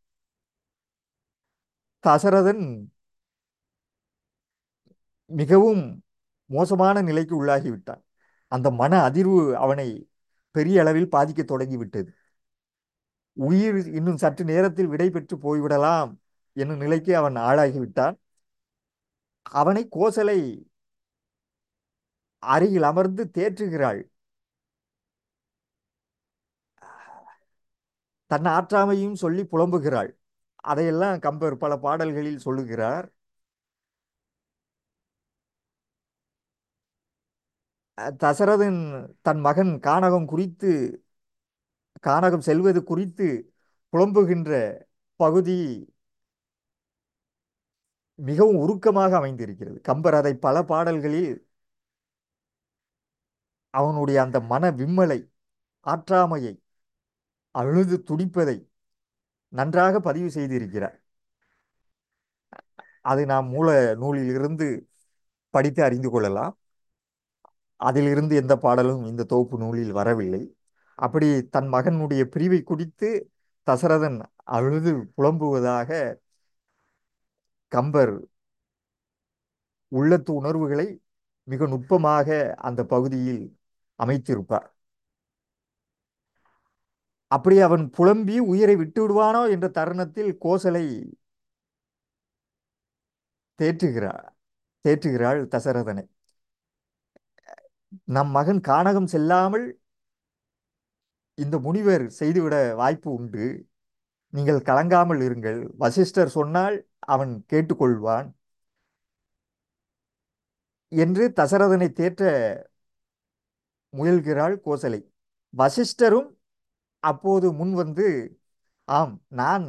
தசரதன் மிகவும் மோசமான நிலைக்கு உள்ளாகிவிட்டான் அந்த மன அதிர்வு அவனை பெரிய அளவில் பாதிக்கத் தொடங்கிவிட்டது உயிர் இன்னும் சற்று நேரத்தில் விடை பெற்று போய்விடலாம் என்னும் நிலைக்கு அவன் ஆளாகிவிட்டான் அவனை கோசலை அருகில் அமர்ந்து தேற்றுகிறாள் தன் ஆற்றாமையும் சொல்லி புலம்புகிறாள் அதையெல்லாம் கம்பர் பல பாடல்களில் சொல்லுகிறார் அஹ் தசரதன் தன் மகன் கானகம் குறித்து கானகம் செல்வது குறித்து புலம்புகின்ற பகுதி மிகவும் உருக்கமாக அமைந்திருக்கிறது கம்பர் அதை பல பாடல்களில் அவனுடைய அந்த மன விம்மலை ஆற்றாமையை அழுது துடிப்பதை நன்றாக பதிவு செய்திருக்கிறார் அது நாம் மூல நூலிலிருந்து படித்து அறிந்து கொள்ளலாம் அதிலிருந்து எந்த பாடலும் இந்த தொகுப்பு நூலில் வரவில்லை அப்படி தன் மகனுடைய பிரிவை குறித்து தசரதன் அழுது புலம்புவதாக கம்பர் உள்ளத்து உணர்வுகளை மிக நுட்பமாக அந்த பகுதியில் அமைத்திருப்பார் அப்படி அவன் புலம்பி உயிரை விட்டு விடுவானோ என்ற தருணத்தில் கோசலை தேற்றுகிறார் தேற்றுகிறாள் தசரதனை நம் மகன் கானகம் செல்லாமல் இந்த முனிவர் செய்துவிட வாய்ப்பு உண்டு நீங்கள் கலங்காமல் இருங்கள் வசிஷ்டர் சொன்னால் அவன் கேட்டுக்கொள்வான் என்று தசரதனை தேற்ற முயல்கிறாள் கோசலை வசிஷ்டரும் அப்போது முன் வந்து ஆம் நான்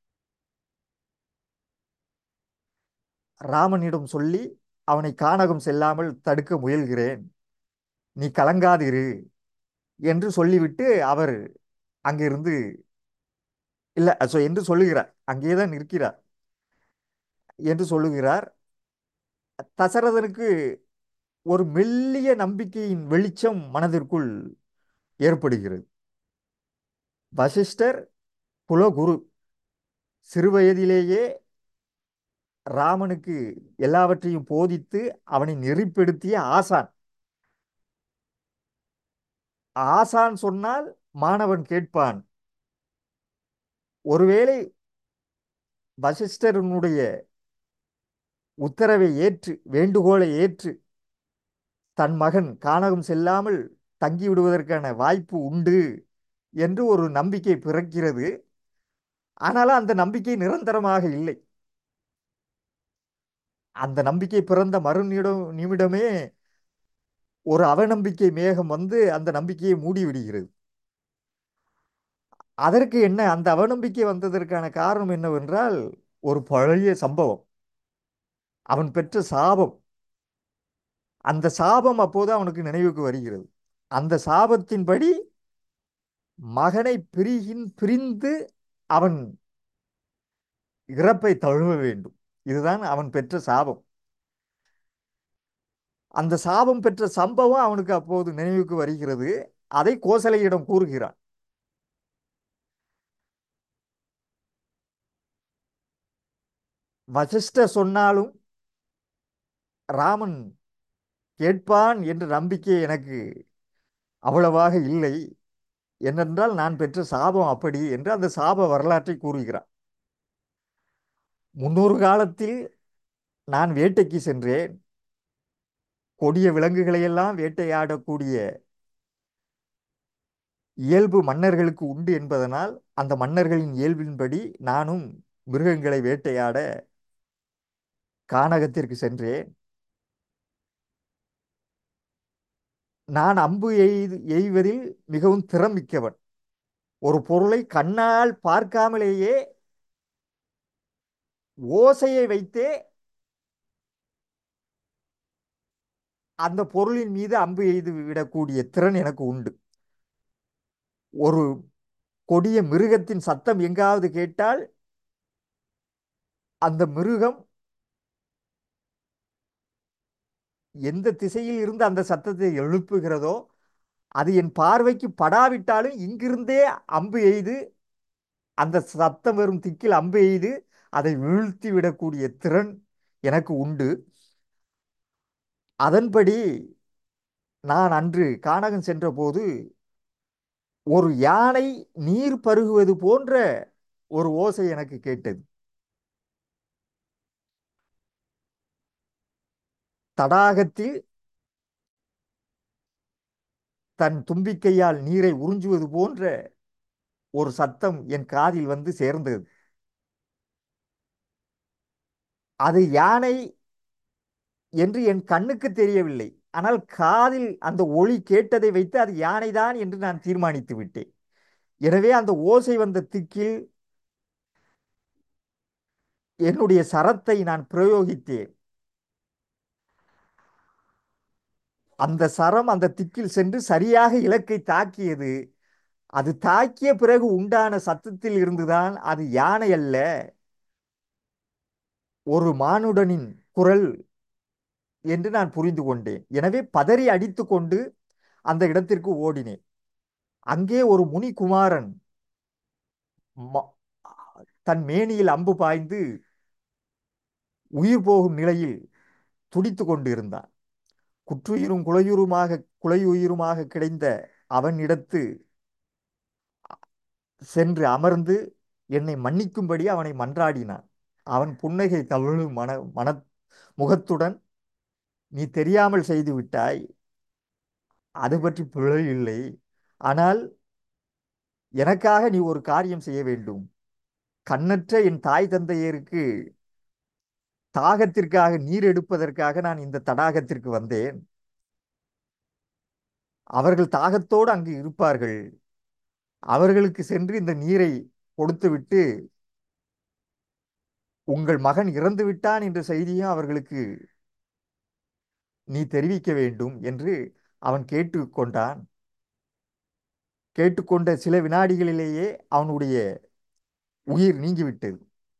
ராமனிடம் சொல்லி அவனை கானகம் செல்லாமல் தடுக்க முயல்கிறேன் நீ கலங்காதிரு என்று சொல்லிவிட்டு அவர் அங்கிருந்து இல்ல so என்று சொல்லுகிறார் அங்கேதான் இருக்கிறார் என்று சொல்லுகிறார் தசரதனுக்கு ஒரு மெல்லிய நம்பிக்கையின் வெளிச்சம் மனதிற்குள் ஏற்படுகிறது வசிஷ்டர் குலகுரு சிறுவயதிலேயே ராமனுக்கு எல்லாவற்றையும் போதித்து அவனை நெறிப்படுத்திய ஆசான் ஆசான் சொன்னால் மாணவன் கேட்பான் ஒருவேளை வசிஷ்டரனுடைய உத்தரவை ஏற்று வேண்டுகோளை ஏற்று தன் மகன் கானகம் செல்லாமல் தங்கிவிடுவதற்கான வாய்ப்பு உண்டு என்று ஒரு நம்பிக்கை பிறக்கிறது ஆனாலும் அந்த நம்பிக்கை நிரந்தரமாக இல்லை அந்த நம்பிக்கை பிறந்த மறுநிமிடம் நிமிடமே ஒரு அவநம்பிக்கை மேகம் வந்து அந்த நம்பிக்கையை மூடி விடுகிறது அதற்கு என்ன அந்த அவநம்பிக்கை வந்ததற்கான காரணம் என்னவென்றால் ஒரு பழைய சம்பவம் அவன் பெற்ற சாபம் அந்த சாபம் அப்போது அவனுக்கு நினைவுக்கு வருகிறது அந்த சாபத்தின்படி மகனை பிரிகின் பிரிந்து அவன் இறப்பை தழுவ வேண்டும் இதுதான் அவன் பெற்ற சாபம் அந்த சாபம் பெற்ற சம்பவம் அவனுக்கு அப்போது நினைவுக்கு வருகிறது அதை கோசலையிடம் கூறுகிறான் வசிஷ்டர் சொன்னாலும் ராமன் கேட்பான் என்ற நம்பிக்கை எனக்கு அவ்வளவாக இல்லை என்னென்றால் நான் பெற்ற சாபம் அப்படி என்று அந்த சாப வரலாற்றை கூறுகிறான் முன்னொரு காலத்தில் நான் வேட்டைக்கு சென்றேன் கொடிய விலங்குகளையெல்லாம் வேட்டையாடக்கூடிய இயல்பு மன்னர்களுக்கு உண்டு என்பதனால் அந்த மன்னர்களின் இயல்பின்படி நானும் மிருகங்களை வேட்டையாட கானகத்திற்கு சென்றேன் நான் அம்பு எய்து எய்வதில் மிகவும் திறம் மிக்கவன் ஒரு பொருளை கண்ணால் பார்க்காமலேயே ஓசையை வைத்தே அந்த பொருளின் மீது அம்பு எய்து விடக்கூடிய திறன் எனக்கு உண்டு ஒரு கொடிய மிருகத்தின் சத்தம் எங்காவது கேட்டால் அந்த மிருகம் எந்த திசையில் இருந்து அந்த சத்தத்தை எழுப்புகிறதோ அது என் பார்வைக்கு படாவிட்டாலும் இங்கிருந்தே அம்பு எய்து அந்த சத்தம் வரும் திக்கில் அம்பு எய்து அதை வீழ்த்தி விடக்கூடிய திறன் எனக்கு உண்டு அதன்படி நான் அன்று கானகம் சென்றபோது ஒரு யானை நீர் பருகுவது போன்ற ஒரு ஓசை எனக்கு கேட்டது தடாகத்தில் தன் தும்பிக்கையால் நீரை உறிஞ்சுவது போன்ற ஒரு சத்தம் என் காதில் வந்து சேர்ந்தது அது யானை என்று என் கண்ணுக்கு தெரியவில்லை ஆனால் காதில் அந்த ஒளி கேட்டதை வைத்து அது யானைதான் என்று நான் தீர்மானித்து விட்டேன் எனவே அந்த ஓசை வந்த திக்கில் என்னுடைய சரத்தை நான் பிரயோகித்தேன் அந்த சரம் அந்த திக்கில் சென்று சரியாக இலக்கை தாக்கியது அது தாக்கிய பிறகு உண்டான சத்தத்தில் இருந்துதான் அது யானை அல்ல ஒரு மானுடனின் குரல் என்று நான் புரிந்து கொண்டேன் எனவே பதறி அடித்து கொண்டு அந்த இடத்திற்கு ஓடினேன் அங்கே ஒரு முனிகுமாரன் ம- தன் மேனியில் அம்பு பாய்ந்து உயிர் போகும் நிலையில் துடித்து கொண்டிருந்தான் குற்றுயிரும் குலையுருமாக குலையுயிருமாக கிடைந்த அவனிடத்து சென்று அமர்ந்து என்னை மன்னிக்கும்படி அவனை மன்றாடினான் அவன் புன்னகை தவழும் மன மன முகத்துடன் நீ தெரியாமல் செய்து விட்டாய் அது பற்றி பிழை இல்லை ஆனால் எனக்காக நீ ஒரு காரியம் செய்ய வேண்டும் கண்ணற்ற என் தாய் தந்தையருக்கு தாகத்திற்காக நீர் எடுப்பதற்காக நான் இந்த தடாகத்திற்கு வந்தேன் அவர்கள் தாகத்தோடு அங்கு இருப்பார்கள் அவர்களுக்கு சென்று இந்த நீரை கொடுத்துவிட்டு உங்கள் மகன் இறந்து விட்டான் என்ற செய்தியும் அவர்களுக்கு நீ தெரிவிக்க வேண்டும் என்று அவன் கேட்டுக்கொண்டான் கேட்டுக்கொண்ட சில வினாடிகளிலேயே அவனுடைய உயிர் நீங்கிவிட்டது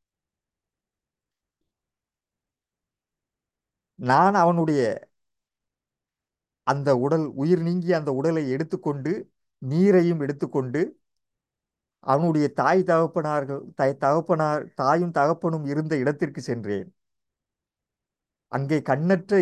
நான் அவனுடைய அந்த உடல் உயிர் நீங்கிய அந்த உடலை எடுத்துக்கொண்டு நீரையும் எடுத்துக்கொண்டு அவனுடைய தாய் தகப்பனார்கள் தாய் தகப்பனார் தாயும் தகப்பனும் இருந்த இடத்திற்கு சென்றேன் அங்கே கண்ணற்ற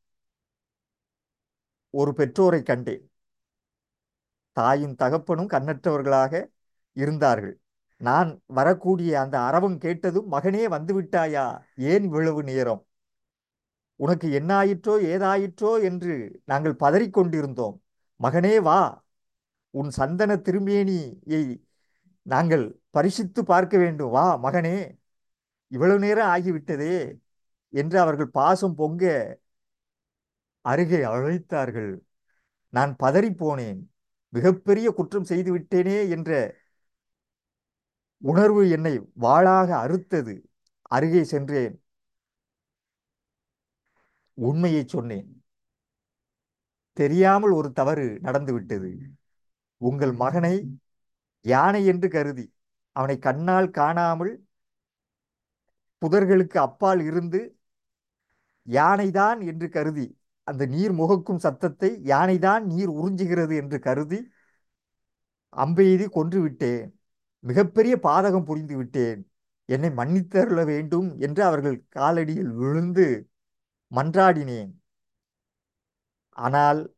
ஒரு பெற்றோரை கண்டேன் தாயும் தகப்பனும் கண்ணற்றவர்களாக இருந்தார்கள் நான் வரக்கூடிய அந்த அரவம் கேட்டதும் மகனே வந்து விட்டாயா ஏன் இவ்வளவு நேரம் உனக்கு என்னாயிற்றோ ஏதாயிற்றோ என்று நாங்கள் பதறிக்கொண்டிருந்தோம் மகனே வா உன் சந்தன திருமேனியை நாங்கள் பரிசித்து பார்க்க வேண்டும் வா மகனே இவ்வளவு நேரம் ஆகிவிட்டதே என்று அவர்கள் பாசம் பொங்க அருகே அழைத்தார்கள் நான் பதறிப் போனேன் மிகப்பெரிய குற்றம் செய்து விட்டேனே என்ற உணர்வு என்னை வாளாக அறுத்தது அருகே சென்றேன் உண்மையை சொன்னேன் தெரியாமல் ஒரு தவறு நடந்துவிட்டது உங்கள் மகனை யானை என்று கருதி அவனை கண்ணால் காணாமல் புதர்களுக்கு அப்பால் இருந்து யானைதான் என்று கருதி அந்த நீர் முகக்கும் சத்தத்தை யானைதான் நீர் உறிஞ்சுகிறது என்று கருதி அம்பெய்தி கொன்று விட்டேன் மிகப்பெரிய பாதகம் புரிந்து விட்டேன் என்னை மன்னித்தருள வேண்டும் என்று அவர்கள் காலடியில் விழுந்து மன்றாடினேன் ஆனால்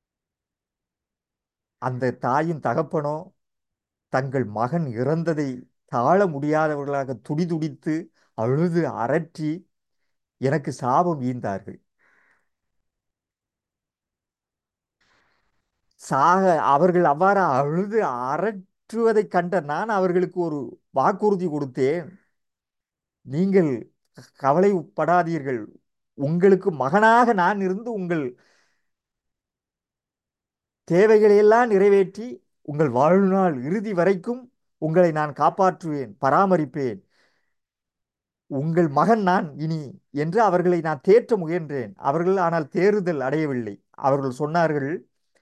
அந்த தாயின் தகப்பனோ தங்கள் மகன் இறந்ததை தாழ முடியாதவர்களாக துடிதுடித்து அழுது அரற்றி எனக்கு சாபம் ஈந்தார்கள் சாக அவர்கள் அவ்வாறு அழுது அரற்றுவதைக் கண்ட நான் அவர்களுக்கு ஒரு வாக்குறுதி கொடுத்தேன் நீங்கள் கவலைப்படாதீர்கள் உங்களுக்கு மகனாக நான் இருந்து உங்கள் தேவைகளையெல்லாம் நிறைவேற்றி உங்கள் வாழ்நாள் இறுதி வரைக்கும் உங்களை நான் காப்பாற்றுவேன் பராமரிப்பேன் உங்கள் மகன் நான் இனி என்று அவர்களை நான் தேற்ற முயன்றேன் அவர்கள் ஆனால் தேறுதல் அடையவில்லை அவர்கள் சொன்னார்கள்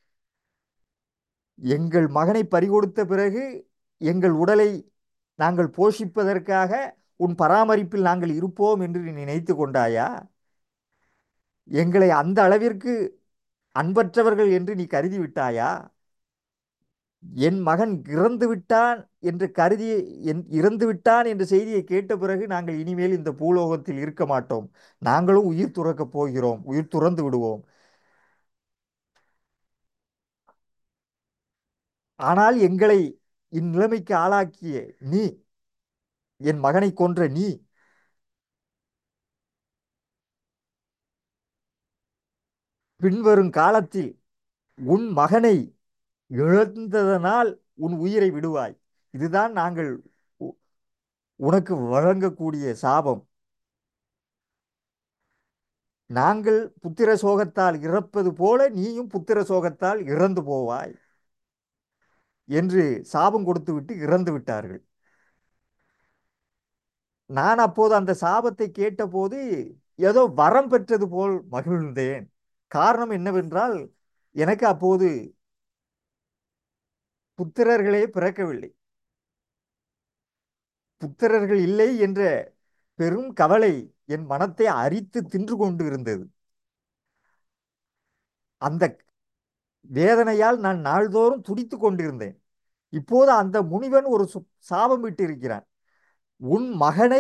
எங்கள் மகனை பறிகொடுத்த பிறகு எங்கள் உடலை நாங்கள் போஷிப்பதற்காக உன் பராமரிப்பில் நாங்கள் இருப்போம் என்று நீ நினைத்து கொண்டாயா எங்களை அந்த அளவிற்கு அன்பற்றவர்கள் என்று நீ கருதி விட்டாயா என் மகன் இறந்து விட்டான் என்று கருதி என் இறந்து விட்டான் என்ற செய்தியை கேட்ட பிறகு நாங்கள் இனிமேல் இந்த பூலோகத்தில் இருக்க மாட்டோம் நாங்களும் உயிர் துறக்கப் போகிறோம் உயிர் துறந்து விடுவோம் ஆனால் எங்களை இந்நிலைமைக்கு ஆளாக்கிய நீ என் மகனை கொன்ற நீ பின்வரும் காலத்தில் உன் மகனை இழந்ததனால் உன் உயிரை விடுவாய் இதுதான் நாங்கள் உ- உனக்கு வழங்கக்கூடிய சாபம் நாங்கள் புத்திர சோகத்தால் இறப்பது போல நீயும் புத்திர சோகத்தால் இறந்து போவாய் என்று சாபம் கொடுத்துவிட்டு இறந்து விட்டார்கள் நான் அப்போது அந்த சாபத்தை கேட்டபோது ஏதோ வரம் பெற்றது போல் மகிழ்ந்தேன் காரணம் என்னவென்றால் எனக்கு அப்போது புத்திரர்களே பிறக்கவில்லை புத்திரர்கள் இல்லை என்ற பெரும் கவலை என் மனத்தை அரித்து தின்று கொண்டு இருந்தது அந்த வேதனையால் நான் நாள்தோறும் துடித்து கொண்டிருந்தேன் இப்போது அந்த முனிவன் ஒரு சு- சாபம் விட்டிருக்கிறான் உன் மகனை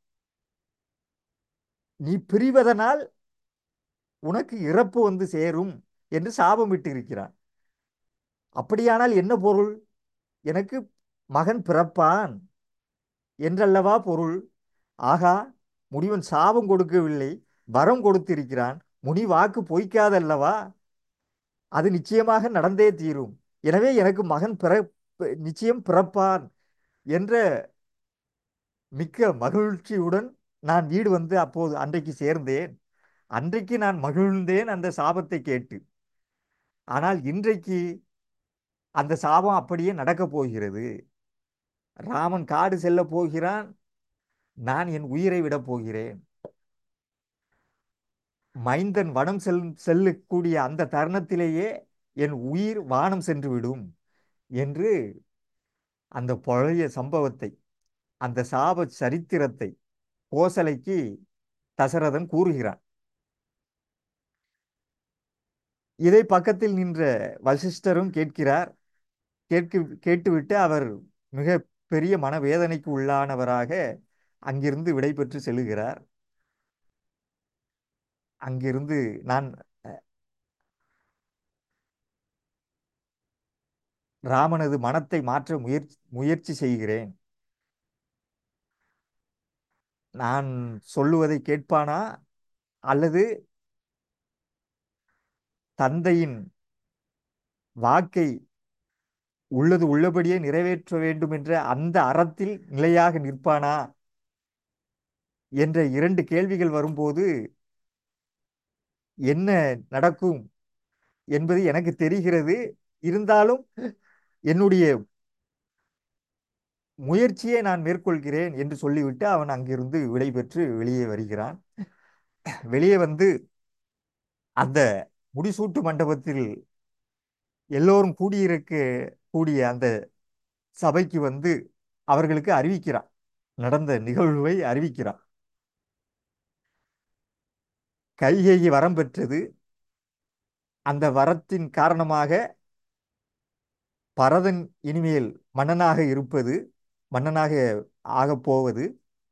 நீ பிரிவதனால் உனக்கு இறப்பு வந்து சேரும் என்று சாபம் விட்டிருக்கிறான் அப்படியானால் என்ன பொருள் எனக்கு மகன் பிறப்பான் என்றல்லவா பொருள் ஆகா முனிவன் சாபம் கொடுக்கவில்லை வரம் கொடுத்திருக்கிறான் முனி வாக்கு பொய்க்காதல்லவா அது நிச்சயமாக நடந்தே தீரும் எனவே எனக்கு மகன் பிற நிச்சயம் பிறப்பான் என்ற மிக்க மகிழ்ச்சியுடன் நான் வீடு வந்து அப்போது அன்றைக்கு சேர்ந்தேன் அன்றைக்கு நான் மகிழ்ந்தேன் அந்த சாபத்தை கேட்டு ஆனால் இன்றைக்கு அந்த சாபம் அப்படியே நடக்கப் போகிறது ராமன் காடு செல்ல போகிறான் நான் என் உயிரை விடப் போகிறேன் மைந்தன் வனம் செல் செல்லக்கூடிய அந்த தருணத்திலேயே என் உயிர் வானம் சென்று விடும் என்று அந்த பழைய சம்பவத்தை அந்த சாப சரித்திரத்தை கோசலைக்கு தசரதன் கூறுகிறான் இதை பக்கத்தில் நின்ற வசிஷ்டரும் கேட்கிறார் கேட்கு கேட்டுவிட்டு அவர் மிக பெரிய மனவேதனைக்கு உள்ளானவராக அங்கிருந்து விடைபெற்று செல்லுகிறார் அங்கிருந்து நான் ராமனது மனத்தை மாற்ற முயற்சி முயற்சி செய்கிறேன் நான் சொல்லுவதை கேட்பானா அல்லது தந்தையின் வாக்கை உள்ளது உள்ளபடியே நிறைவேற்ற வேண்டும் என்ற அந்த அறத்தில் நிலையாக நிற்பானா என்ற இரண்டு கேள்விகள் வரும்போது என்ன நடக்கும் என்பது எனக்கு தெரிகிறது இருந்தாலும் என்னுடைய முயற்சியை நான் மேற்கொள்கிறேன் என்று சொல்லிவிட்டு அவன் அங்கிருந்து விடைபெற்று வெளியே வருகிறான் வெளியே வந்து அந்த முடிசூட்டு மண்டபத்தில் எல்லோரும் கூடியிருக்க கூடிய அந்த சபைக்கு வந்து அவர்களுக்கு அறிவிக்கிறான் நடந்த நிகழ்வை அறிவிக்கிறான் கைகேயி வரம் பெற்றது அந்த வரத்தின் காரணமாக பரதன் இனிமேல் மன்னனாக இருப்பது மன்னனாக ஆகப் போவது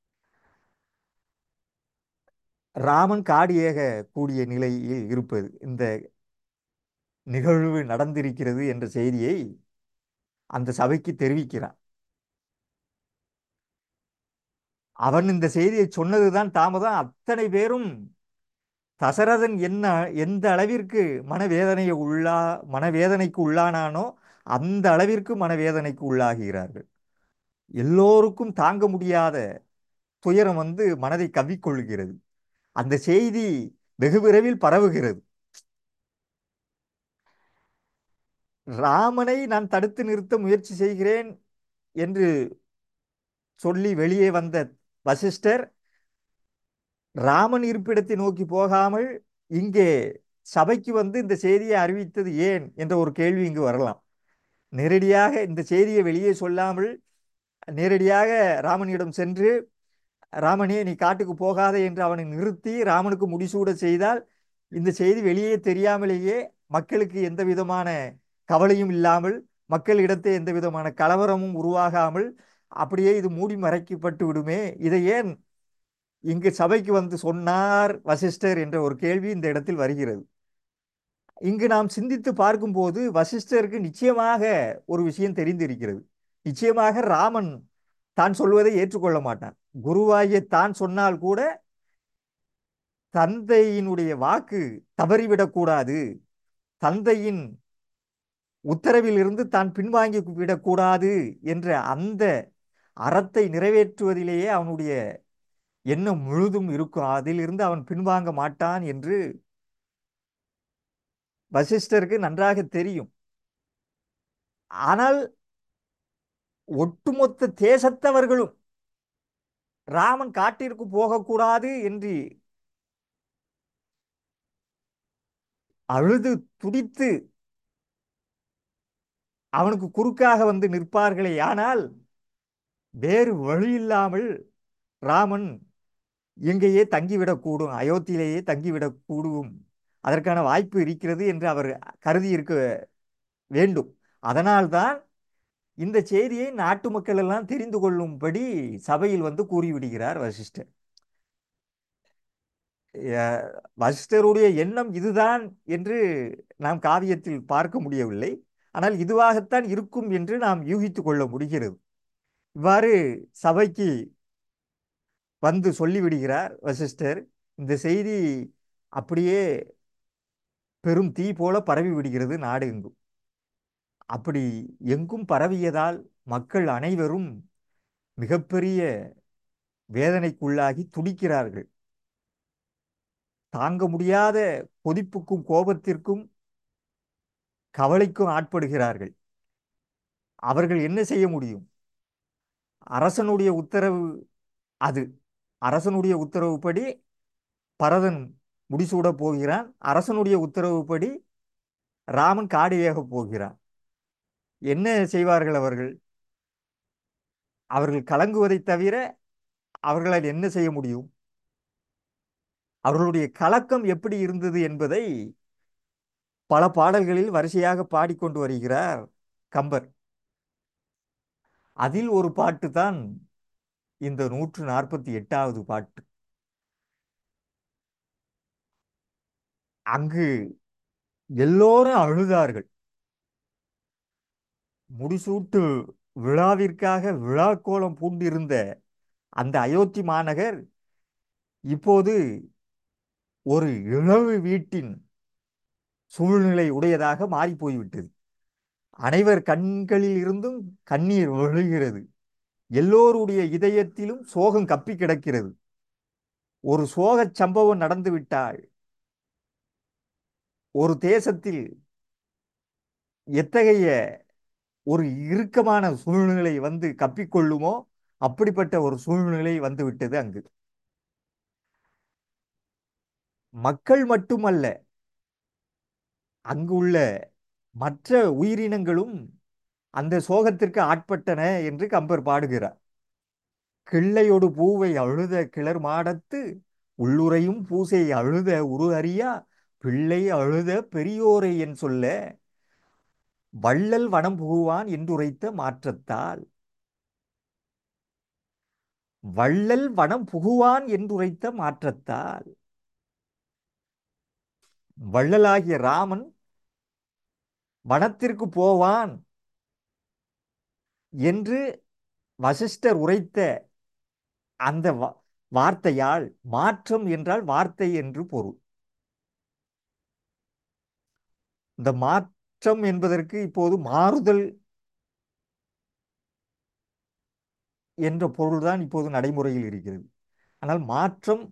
ராமன் காடு ஏக கூடிய நிலையில் இருப்பது இந்த நிகழ்வு நடந்திருக்கிறது என்ற செய்தியை அந்த சபைக்கு தெரிவிக்கிறான் அவன் இந்த செய்தியை சொன்னதுதான் தாமதம் அத்தனை பேரும் தசரதன் என்ன எந்த அளவிற்கு மனவேதனையை உள்ளா மனவேதனைக்கு உள்ளானானோ அந்த அளவிற்கு மனவேதனைக்கு உள்ளாகிறார்கள் எல்லோருக்கும் தாங்க முடியாத துயரம் வந்து மனதை கவ்விக்கொள்கிறது அந்த செய்தி வெகு விரைவில் பரவுகிறது ராமனை நான் தடுத்து நிறுத்த முயற்சி செய்கிறேன் என்று சொல்லி வெளியே வந்த வசிஷ்டர் ராமன் இருப்பிடத்தை நோக்கி போகாமல் இங்கே சபைக்கு வந்து இந்த செய்தியை அறிவித்தது ஏன் என்ற ஒரு கேள்வி இங்கு வரலாம் நேரடியாக இந்த செய்தியை வெளியே சொல்லாமல் நேரடியாக ராமனிடம் சென்று ராமனே நீ காட்டுக்கு போகாதே என்று அவனை நிறுத்தி ராமனுக்கு முடிசூட செய்தால் இந்த செய்தி வெளியே தெரியாமலேயே மக்களுக்கு எந்த விதமான கவலையும் இல்லாமல் மக்களிடத்தே எந்த விதமான கலவரமும் உருவாகாமல் அப்படியே இது மூடி மறைக்கப்பட்டு விடுமே இதை ஏன் இங்கு சபைக்கு வந்து சொன்னார் வசிஷ்டர் என்ற ஒரு கேள்வி இந்த இடத்தில் வருகிறது இங்கு நாம் சிந்தித்து பார்க்கும்போது வசிஷ்டருக்கு நிச்சயமாக ஒரு விஷயம் தெரிந்திருக்கிறது நிச்சயமாக ராமன் தான் சொல்வதை ஏற்றுக்கொள்ள மாட்டான் குருவாகிய தான் சொன்னால் கூட தந்தையினுடைய வாக்கு தவறிவிடக்கூடாது தந்தையின் உத்தரவில் இருந்து தான் பின்வாங்கி விடக்கூடாது என்ற அந்த அறத்தை நிறைவேற்றுவதிலேயே அவனுடைய எண்ணம் முழுதும் இருக்கும் அதிலிருந்து அவன் பின்வாங்க மாட்டான் என்று வசிஷ்டருக்கு நன்றாக தெரியும் ஆனால் ஒட்டுமொத்த தேசத்தவர்களும் ராமன் காட்டிற்கு போகக்கூடாது என்று அழுது துடித்து அவனுக்கு குறுக்காக வந்து நிற்பார்களே ஆனால் வேறு வழி இல்லாமல் ராமன் எங்கேயே தங்கிவிடக்கூடும் அயோத்தியிலேயே தங்கிவிடக்கூடும் அதற்கான வாய்ப்பு இருக்கிறது என்று அவர் கருதி இருக்க வேண்டும் அதனால்தான் இந்த செய்தியை நாட்டு மக்கள் எல்லாம் தெரிந்து கொள்ளும்படி சபையில் வந்து கூறிவிடுகிறார் வசிஷ்டர் அஹ் வசிஷ்டருடைய எண்ணம் இதுதான் என்று நாம் காவியத்தில் பார்க்க முடியவில்லை ஆனால் இதுவாகத்தான் இருக்கும் என்று நாம் யூகித்து கொள்ள முடிகிறது இவ்வாறு சபைக்கு வந்து சொல்லிவிடுகிறார் வசிஷ்டர் இந்த செய்தி அப்படியே பெரும் தீ போல பரவி விடுகிறது நாடு எங்கும் அப்படி எங்கும் பரவியதால் மக்கள் அனைவரும் மிகப்பெரிய வேதனைக்குள்ளாகி துடிக்கிறார்கள் தாங்க முடியாத கொதிப்புக்கும் கோபத்திற்கும் கவலைக்கும் ஆட்படுகிறார்கள் அவர்கள் என்ன செய்ய முடியும் அரசனுடைய உத்தரவு அது அரசனுடைய உத்தரவுப்படி பரதன் முடிசூட போகிறான் அரசனுடைய உத்தரவுப்படி ராமன் காடு ஏக போகிறான் என்ன செய்வார்கள் அவர்கள் அவர்கள் கலங்குவதைத் தவிர அவர்களால் என்ன செய்ய முடியும் அவர்களுடைய கலக்கம் எப்படி இருந்தது என்பதை பல பாடல்களில் வரிசையாக பாடிக்கொண்டு வருகிறார் கம்பர் அதில் ஒரு பாட்டு தான் இந்த நூற்று நாற்பத்தி எட்டாவது பாட்டு அங்கு எல்லோரும் அழுதார்கள் முடிசூட்டு விழாவிற்காக விழாக்கோலம் பூண்டிருந்த அந்த அயோத்தி மாநகர் இப்போது ஒரு இழவு வீட்டின் சூழ்நிலை உடையதாக மாறி போய்விட்டது அனைவர் கண்களில் இருந்தும் கண்ணீர் விழுகிறது எல்லோருடைய இதயத்திலும் சோகம் கப்பி கிடக்கிறது ஒரு சோகச் சம்பவம் நடந்துவிட்டால் ஒரு தேசத்தில் எத்தகைய ஒரு இறுக்கமான சூழ்நிலை வந்து கப்பிக்கொள்ளுமோ அப்படிப்பட்ட ஒரு சூழ்நிலை வந்துவிட்டது அங்கு மக்கள் மட்டுமல்ல அங்குள்ள மற்ற உயிரினங்களும் அந்த சோகத்திற்கு ஆட்பட்டன என்று கம்பர் பாடுகிறார் கிள்ளையொடு பூவை அழுத கிளர் மாடத்து உள்ளுரையும் பூசை அழுத உரு அறியா பிள்ளை அழுத பெரியோரை என் சொல்ல வள்ளல் வனம் புகுவான் என்றுரைத்த மாற்றத்தால் வள்ளல் வனம் புகுவான் என்றுரைத்த மாற்றத்தால் வள்ளலாகிய ராமன் வனத்திற்கு போவான் என்று வசிஷ்டர் உரைத்த அந்த வா- வார்த்தையால் மாற்றம் என்றால் வார்த்தை என்று பொருள் இந்த மாற்றம் என்பதற்கு இப்போது மாறுதல் என்ற பொருள்தான் இப்போது நடைமுறையில் இருக்கிறது ஆனால் மாற்றம்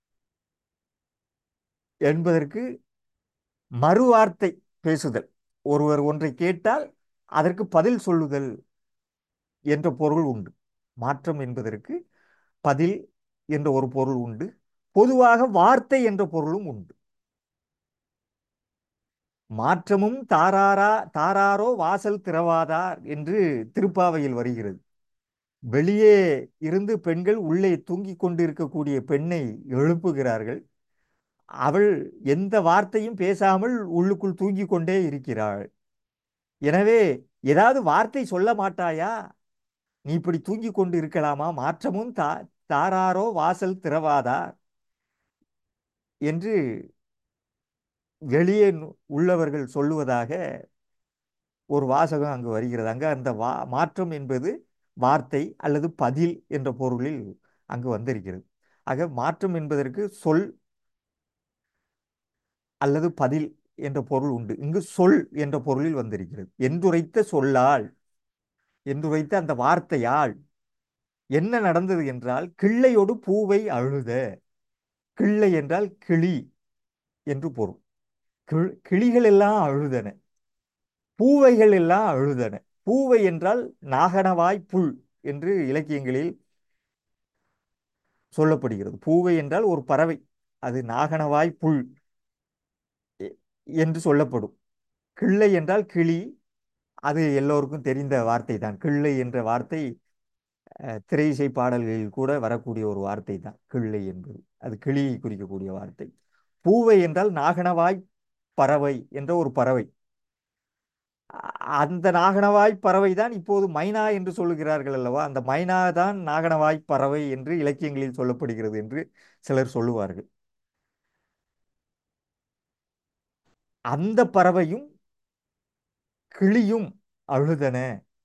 என்பதற்கு மறுவார்த்தை பேசுதல் ஒருவர் ஒன்றை கேட்டால் அதற்கு பதில் சொல்லுதல் என்ற பொருள் உண்டு மாற்றம் என்பதற்கு பதில் என்ற ஒரு பொருள் உண்டு பொதுவாக வார்த்தை என்ற பொருளும் உண்டு மாற்றமும் தாராரா தாராரோ வாசல் திறவாதார் என்று திருப்பாவையில் வருகிறது வெளியே இருந்து பெண்கள் உள்ளே தூங்கிக் கொண்டிருக்கக்கூடிய பெண்ணை எழுப்புகிறார்கள் அவள் எந்த வார்த்தையும் பேசாமல் உள்ளுக்குள் தூங்கிக் கொண்டே இருக்கிறாள் எனவே ஏதாவது வார்த்தை சொல்ல மாட்டாயா நீ இப்படி தூங்கிக் கொண்டு இருக்கலாமா மாற்றமும் தா தாராரோ வாசல் திறவாதார் என்று வெளியே நு- உள்ளவர்கள் சொல்லுவதாக ஒரு வாசகம் அங்கு வருகிறது அங்க அந்த வா மாற்றம் என்பது வார்த்தை அல்லது பதில் என்ற பொருளில் அங்கு வந்திருக்கிறது ஆக மாற்றம் என்பதற்கு சொல் அல்லது பதில் என்ற பொருள் உண்டு இங்கு சொல் என்ற பொருளில் வந்திருக்கிறது என்றுரைத்த சொல்லால் என்றுரைத்த அந்த வார்த்தையால் என்ன நடந்தது என்றால் கிள்ளையோடு பூவை அழுத கிள்ளை என்றால் கிளி என்று பொருள் கிள்- கிளிகள் எல்லாம் அழுதன பூவைகள் எல்லாம் அழுதன பூவை என்றால் நாகனவாய் புல் என்று இலக்கியங்களில் சொல்லப்படுகிறது பூவை என்றால் ஒரு பறவை அது நாகனவாய் புல் எ- என்று சொல்லப்படும் கிள்ளை என்றால் கிளி அது எல்லோருக்கும் தெரிந்த வார்த்தை தான் கிள்ளை என்ற வார்த்தை அஹ், திரை இசை பாடல்களில் கூட வரக்கூடிய ஒரு வார்த்தை தான் கிள்ளை என்பது அது கிளியை குறிக்கக்கூடிய வார்த்தை பூவை என்றால் நாகனவாய் பறவை என்ற ஒரு பறவை அ- அந்த நாகனவாய் பறவை தான் இப்போது மைனா என்று சொல்லுகிறார்கள் அல்லவா அந்த மைனா தான் நாகனவாய் பறவை என்று இலக்கியங்களில் சொல்லப்படுகிறது என்று சிலர் சொல்லுவார்கள் அந்த பறவையும் கிளியும் அழுதன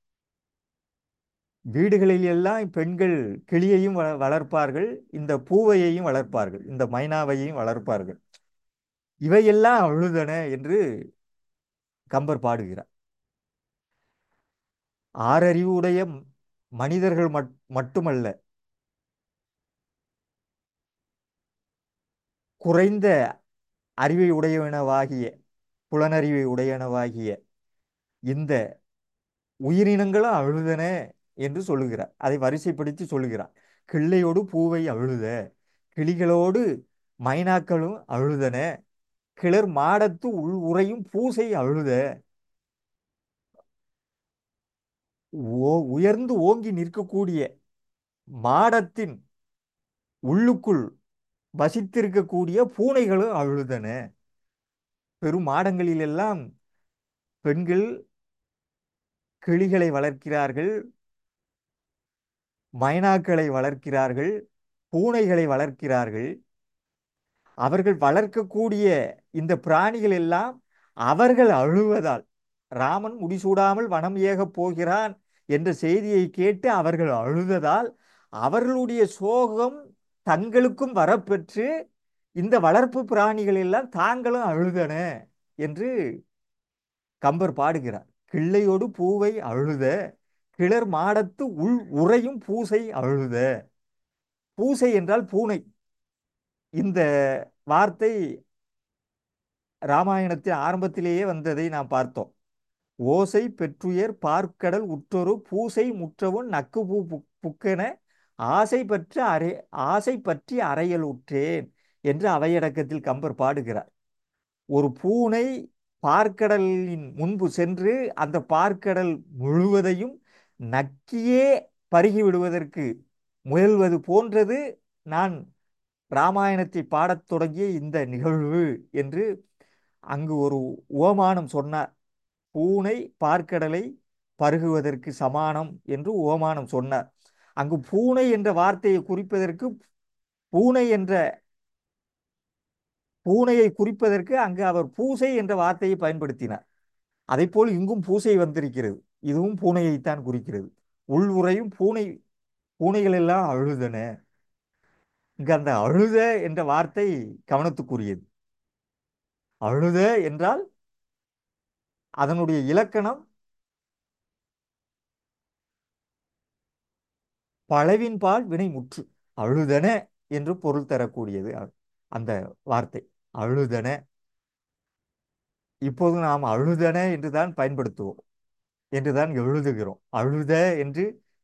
வீடுகளில் எல்லாம் பெண்கள் கிளியையும் வள- வளர்ப்பார்கள் இந்த பூவையையும் வளர்ப்பார்கள் இந்த மைனாவையும் வளர்ப்பார்கள் இவையெல்லாம் அழுதன என்று கம்பர் பாடுகிறார் ஆறறிவு உடைய ம- மனிதர்கள் மட்- மட்டுமல்ல குறைந்த அறிவை உடையவனவாகிய புலனறிவை உடையனவாகிய இந்த உயிரினங்களும் அழுதன என்று சொல்லுகிறார் அதை வரிசைப்படுத்தி சொல்லுகிறார் கிள்ளையோடு பூவை அழுத கிளிகளோடு மைனாக்களும் அழுதன கிளர் மாடத்து உள் உறையும் பூசை அழுத ஓ உயர்ந்து ஓங்கி நிற்கக்கூடிய மாடத்தின் உள்ளுக்குள் வசித்திருக்கக்கூடிய பூனைகளும் அழுதன பெரும் மாடங்களிலெல்லாம் பெண்கள் கிளிகளை வளர்க்கிறார்கள் மைனாக்களை வளர்க்கிறார்கள் பூனைகளை வளர்க்கிறார்கள் அவர்கள் வளர்க்கக்கூடிய இந்த பிராணிகள் எல்லாம் அவர்கள் அழுவதால் ராமன் முடிசூடாமல் வனம் ஏகப் போகிறான் என்ற செய்தியை கேட்டு அவர்கள் அழுததால் அவர்களுடைய சோகம் தங்களுக்கும் வரப்பெற்று இந்த வளர்ப்பு பிராணிகள் எல்லாம் தாங்களும் அழுதன என்று கம்பர் பாடுகிறார் கிள்ளையோடு பூவை அழுத கிளர் மாடத்து உள் உறையும் பூசை அழுத பூசை என்றால் பூனை இந்த வார்த்தை ராமாயணத்தின் ஆரம்பத்திலேயே வந்ததை நாம் பார்த்தோம் ஓசை பெற்றுயர் பார்க்கடல் உற்றொரு பூசை முற்றவும் நக்கு பூ புக்- புக்கென ஆசை பற்றி அறை ஆசை பற்றி அறையல் உற்றேன் என்று அவையடக்கத்தில் கம்பர் பாடுகிறார் ஒரு பூனை பார்க்கடலின் முன்பு சென்று அந்த பார்க்கடல் முழுவதையும் நக்கியே பருகி விடுவதற்கு முயல்வது போன்றது நான் ராமாயணத்தை பாடத் தொடங்கிய இந்த நிகழ்வு என்று அங்கு ஒரு உவமானம் சொன்னார் பூனை பார்க்கடலை பருகுவதற்கு சமானம் என்று உவமானம் சொன்னார் அங்கு பூனை என்ற வார்த்தையை குறிப்பதற்கு பூனை என்ற பூனையை குறிப்பதற்கு அங்கு அவர் பூசை என்ற வார்த்தையை பயன்படுத்தினார் அதைப்போல் இங்கும் பூசை வந்திருக்கிறது இதுவும் பூனையைத்தான் குறிக்கிறது உள் உறையும் பூனை பூனைகள் எல்லாம் அழுதன இங்கு அந்த அழுத என்ற வார்த்தை கவனத்துக்குரியது அழுத என்றால் அதனுடைய இலக்கணம் பளவின்பால் வினைமுற்று அழுதன என்று பொருள் தரக்கூடியது அ- அந்த வார்த்தை அழுதன இப்போது நாம் அழுதன என்று தான் பயன்படுத்துவோம் என்று தான் எழுதுகிறோம் அழுத என்று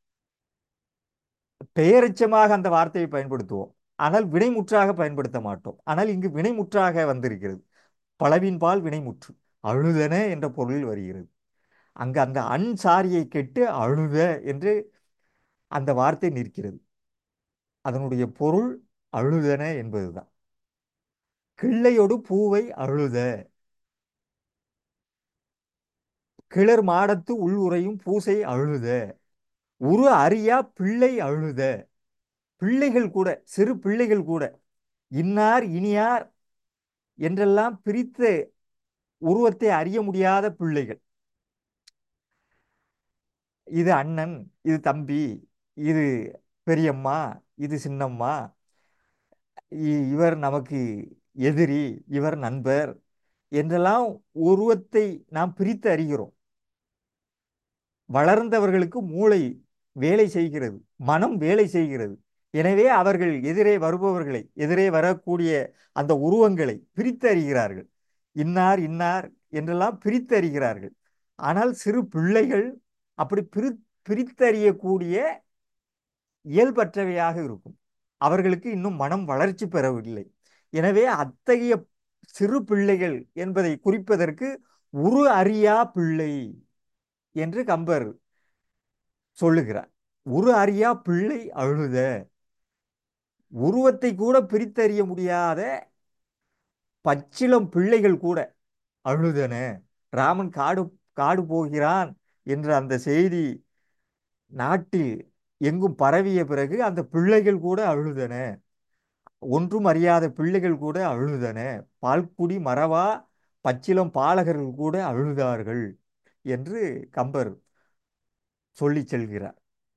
பெயரெச்சமாக அந்த வார்த்தையை பயன்படுத்துவோம் ஆனால் வினைமுற்றாக பயன்படுத்த மாட்டோம் ஆனால் இங்கு வினைமுற்றாக வந்திருக்கிறது பளவின்பால் வினைமுற்று அழுதன என்ற பொருளில் வருகிறது அங்கு அந்த அன் சாரியை கெட்டு அழுத என்று அந்த வார்த்தை நிற்கிறது அதனுடைய பொருள் அழுதன என்பதுதான் கிள்ளையொடு பூவை அழுத கிளர் மாடத்து உள் உறையும் பூசை அழுத உரு அறியா பிள்ளை அழுத பிள்ளைகள் கூட சிறு பிள்ளைகள் கூட இன்னார் இனியார் என்றெல்லாம் பிரித்த உருவத்தை அறிய முடியாத பிள்ளைகள் இது அண்ணன் இது தம்பி இது பெரியம்மா இது சின்னம்மா இ- இவர் நமக்கு எதிரி இவர் நண்பர் என்றெல்லாம் உருவத்தை நாம் பிரித்து அறிகிறோம் வளர்ந்தவர்களுக்கு மூளை வேலை செய்கிறது மனம் வேலை செய்கிறது எனவே அவர்கள் எதிரே வருபவர்களை எதிரே வரக்கூடிய அந்த உருவங்களை பிரித்து அறிகிறார்கள் இன்னார் இன்னார் என்றெல்லாம் பிரித்து அறிகிறார்கள் ஆனால் சிறு பிள்ளைகள் அப்படி பிரி பிரித்தறியக்கூடிய இயல்பற்றவையாக இருக்கும் அவர்களுக்கு இன்னும் மனம் வளர்ச்சி பெறவில்லை எனவே அத்தகைய சிறு பிள்ளைகள் என்பதை குறிப்பதற்கு உரு அறியா பிள்ளை என்று கம்பர் சொல்லுகிறார் உரு அறியா பிள்ளை அழுத உருவத்தை கூட பிரித்தறிய முடியாத பச்சிளம் பிள்ளைகள் கூட அழுதன ராமன் காடு காடு போகிறான் என்ற அந்த செய்தி நாட்டில் எங்கும் பரவிய பிறகு அந்த பிள்ளைகள் கூட அழுதன ஒன்றும் அறியாத பிள்ளைகள் கூட அழுதன பால்குடி மறவா பச்சிளம் பாலகர்கள் கூட அழுதார்கள் என்று கம்பர் சொல்லிச் செல்கிறார்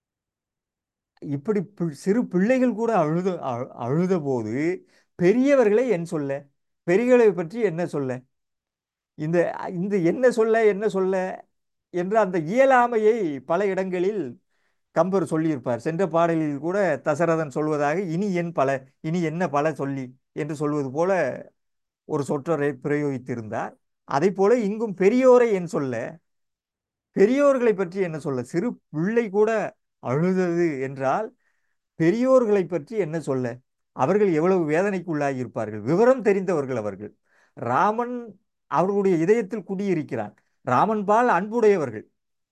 இப்படி பி- சிறு பிள்ளைகள் கூட அழுத அழு- அழுத போது பெரியவர்களை என் சொல்ல பெரியவர்களை பற்றி என்ன சொல்ல இந்த இந்த என்ன சொல்ல என்ன சொல்ல என்ற அந்த இயலாமையை பல இடங்களில் கம்பர் சொல்லியிருப்பார் சென்ற பாடலில் கூட தசரதன் சொல்வதாக இனி என் பல இனி என்ன பல சொல்லி என்று சொல்வது போல ஒரு சொற்றொடரை பிரயோகித்திருந்தார் அதை போல இங்கும் பெரியோரை என் சொல்ல பெரியோர்களை பற்றி என்ன சொல்ல சிறு பிள்ளை கூட அழுதது என்றால் பெரியோர்களை பற்றி என்ன சொல்ல அவர்கள் எவ்வளவு வேதனைக்குள்ளாகி இருப்பார்கள் விவரம் தெரிந்தவர்கள் அவர்கள் ராமன் அவர்களுடைய இதயத்தில் குடியிருக்கிறான் ராமன் பால் அன்புடையவர்கள்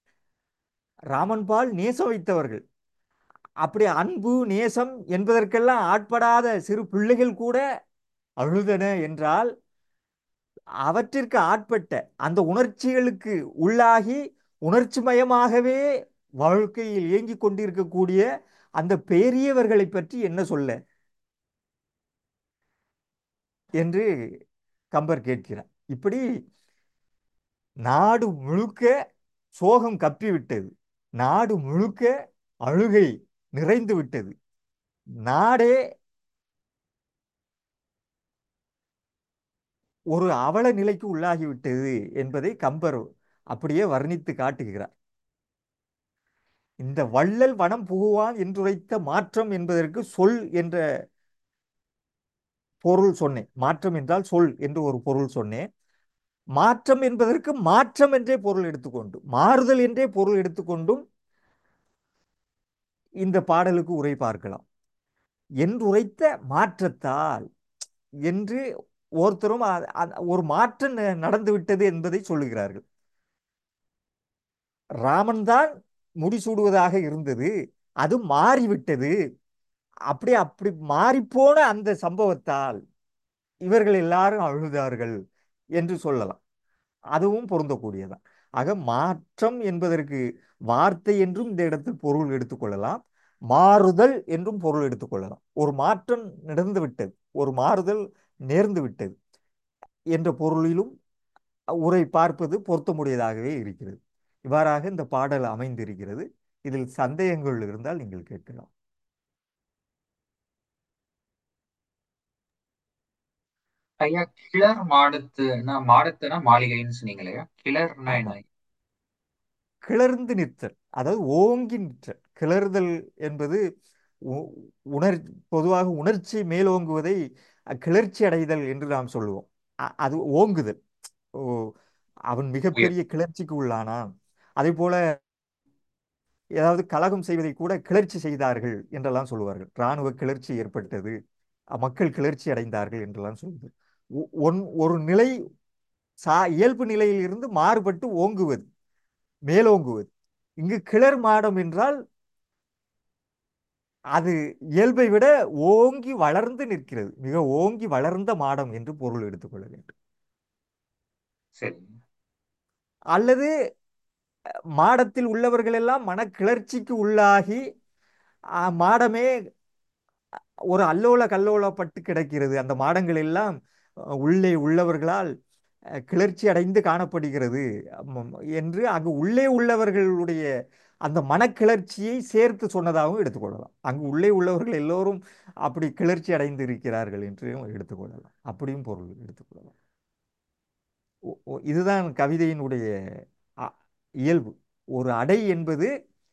ராமன் பால் நேசம் வைத்தவர்கள் அப்படி அன்பு நேசம் என்பதற்கெல்லாம் ஆட்படாத சிறு பிள்ளைகள் கூட அழுதன என்றால் அவற்றிற்கு ஆட்பட்ட அந்த உணர்ச்சிகளுக்கு உள்ளாகி உணர்ச்சிமயமாகவே வாழ்க்கையில் இயங்கிக் கொண்டிருக்கக்கூடிய அந்த பெரியவர்களை பற்றி என்ன சொல்ல என்று கம்பர் கேட்கிறார் இப்படி நாடு முழுக்க சோகம் கப்பிவிட்டது நாடு முழுக்க அழுகை நிறைந்து விட்டது நாடே ஒரு அவல நிலைக்கு உள்ளாகிவிட்டது என்பதை கம்பர் அப்படியே வர்ணித்து காட்டுகிறார் இந்த வள்ளல் வனம் புகுவான் என்றுரைத்த மாற்றம் என்பதற்கு சொல் என்ற பொருள் சொன்னேன் மாற்றம் என்றால் சொல் என்று ஒரு பொருள் சொன்னேன் மாற்றம் என்பதற்கு மாற்றம் என்றே பொருள் எடுத்துக்கொண்டு மாறுதல் என்றே பொருள் எடுத்துக்கொண்டும் இந்த பாடலுக்கு உரை பார்க்கலாம் என்றுரைத்த மாற்றத்தால் என்று ஒருத்தரும் அ- அ- ஒரு மாற்றம் ந- நடந்து விட்டது என்பதை சொல்லுகிறார்கள் ராமன் தான் முடிசூடுவதாக இருந்தது அது மாறிவிட்டது அப்படி அப்படி மாறிப்போன அந்த சம்பவத்தால் இவர்கள் எல்லாரும் அழுதார்கள் என்று சொல்லலாம் அதுவும் பொருந்தக்கூடியதான் ஆக மாற்றம் என்பதற்கு வார்த்தை என்றும் இந்த இடத்தில் பொருள் எடுத்துக்கொள்ளலாம் மாறுதல் என்றும் பொருள் எடுத்துக்கொள்ளலாம் ஒரு மாற்றம் நடந்து விட்டது ஒரு மாறுதல் நேர்ந்து விட்டது என்ற பொருளிலும் உரை பார்ப்பது பொருத்தமுடையதாகவே இருக்கிறது இவ்வாறாக இந்த பாடல் அமைந்திருக்கிறது இதில் சந்தேகங்கள் இருந்தால் நீங்கள் கேட்கலாம் ஐயா கிளர் மாடத்துனா மாடத்துனா மாளிகைன்னு சொன்னீங்க இல்லையா கிளர்னா ஆமா என்ன கிளர்ந்து நிற்றல் அதாவது ஓங்கி நிற்றல் கிளறுதல் என்பது உ- உணர் பொதுவாக உணர்ச்சி மேலோங்குவதை அஹ், கிளர்ச்சி அடைதல் என்று நாம் சொல்லுவோம் அ- அது ஓங்குதல் ஓ அவன் உயர் மிகப்பெரிய கிளர்ச்சிக்கு உள்ளானான் அதே போல ஏதாவது கலகம் செய்வதை கூட கிளர்ச்சி செய்தார்கள் என்றெல்லாம் சொல்லுவார்கள் இராணுவ கிளர்ச்சி ஏற்பட்டது அ, மக்கள் கிளர்ச்சி அடைந்தார்கள் என்றெல்லாம் சொல்லுவது ஒ- ஒன் ஒரு நிலை சா இயல்பு நிலையில் இருந்து மாறுபட்டு ஓங்குவது மேலோங்குவது இங்கு கிளர் மாடம் என்றால் அது இயல்பை விட ஓங்கி வளர்ந்து நிற்கிறது மிக ஓங்கி வளர்ந்த மாடம் என்று பொருள் எடுத்துக்கொள்ள வேண்டும் சரி அல்லது மாடத்தில் உள்ளவர்கள் எல்லாம் மனக்கிளர்ச்சிக்கு உள்ளாகி ஆ, மாடமே ஒரு அல்லோல கல்லோலப்பட்டு கிடக்கிறது அந்த மாடங்கள் எல்லாம் அஹ், உள்ளே உள்ளவர்களால் அஹ், கிளர்ச்சி அடைந்து காணப்படுகிறது அம்மம், என்று அங்கு உள்ளே உள்ளவர்களுடைய அந்த மனக்கிளர்ச்சியை சேர்த்து சொன்னதாகவும் எடுத்துக்கொள்ளலாம் அங்கு உள்ளே உள்ளவர்கள் எல்லோரும் அப்படி கிளர்ச்சி அடைந்து இருக்கிறார்கள் என்றும் எடுத்துக்கொள்ளலாம் அப்படியும் பொருள் எடுத்துக்கொள்ளலாம் ஒ- ஒ- இதுதான் கவிதையினுடைய அ- இயல்பு ஒரு அடை என்பது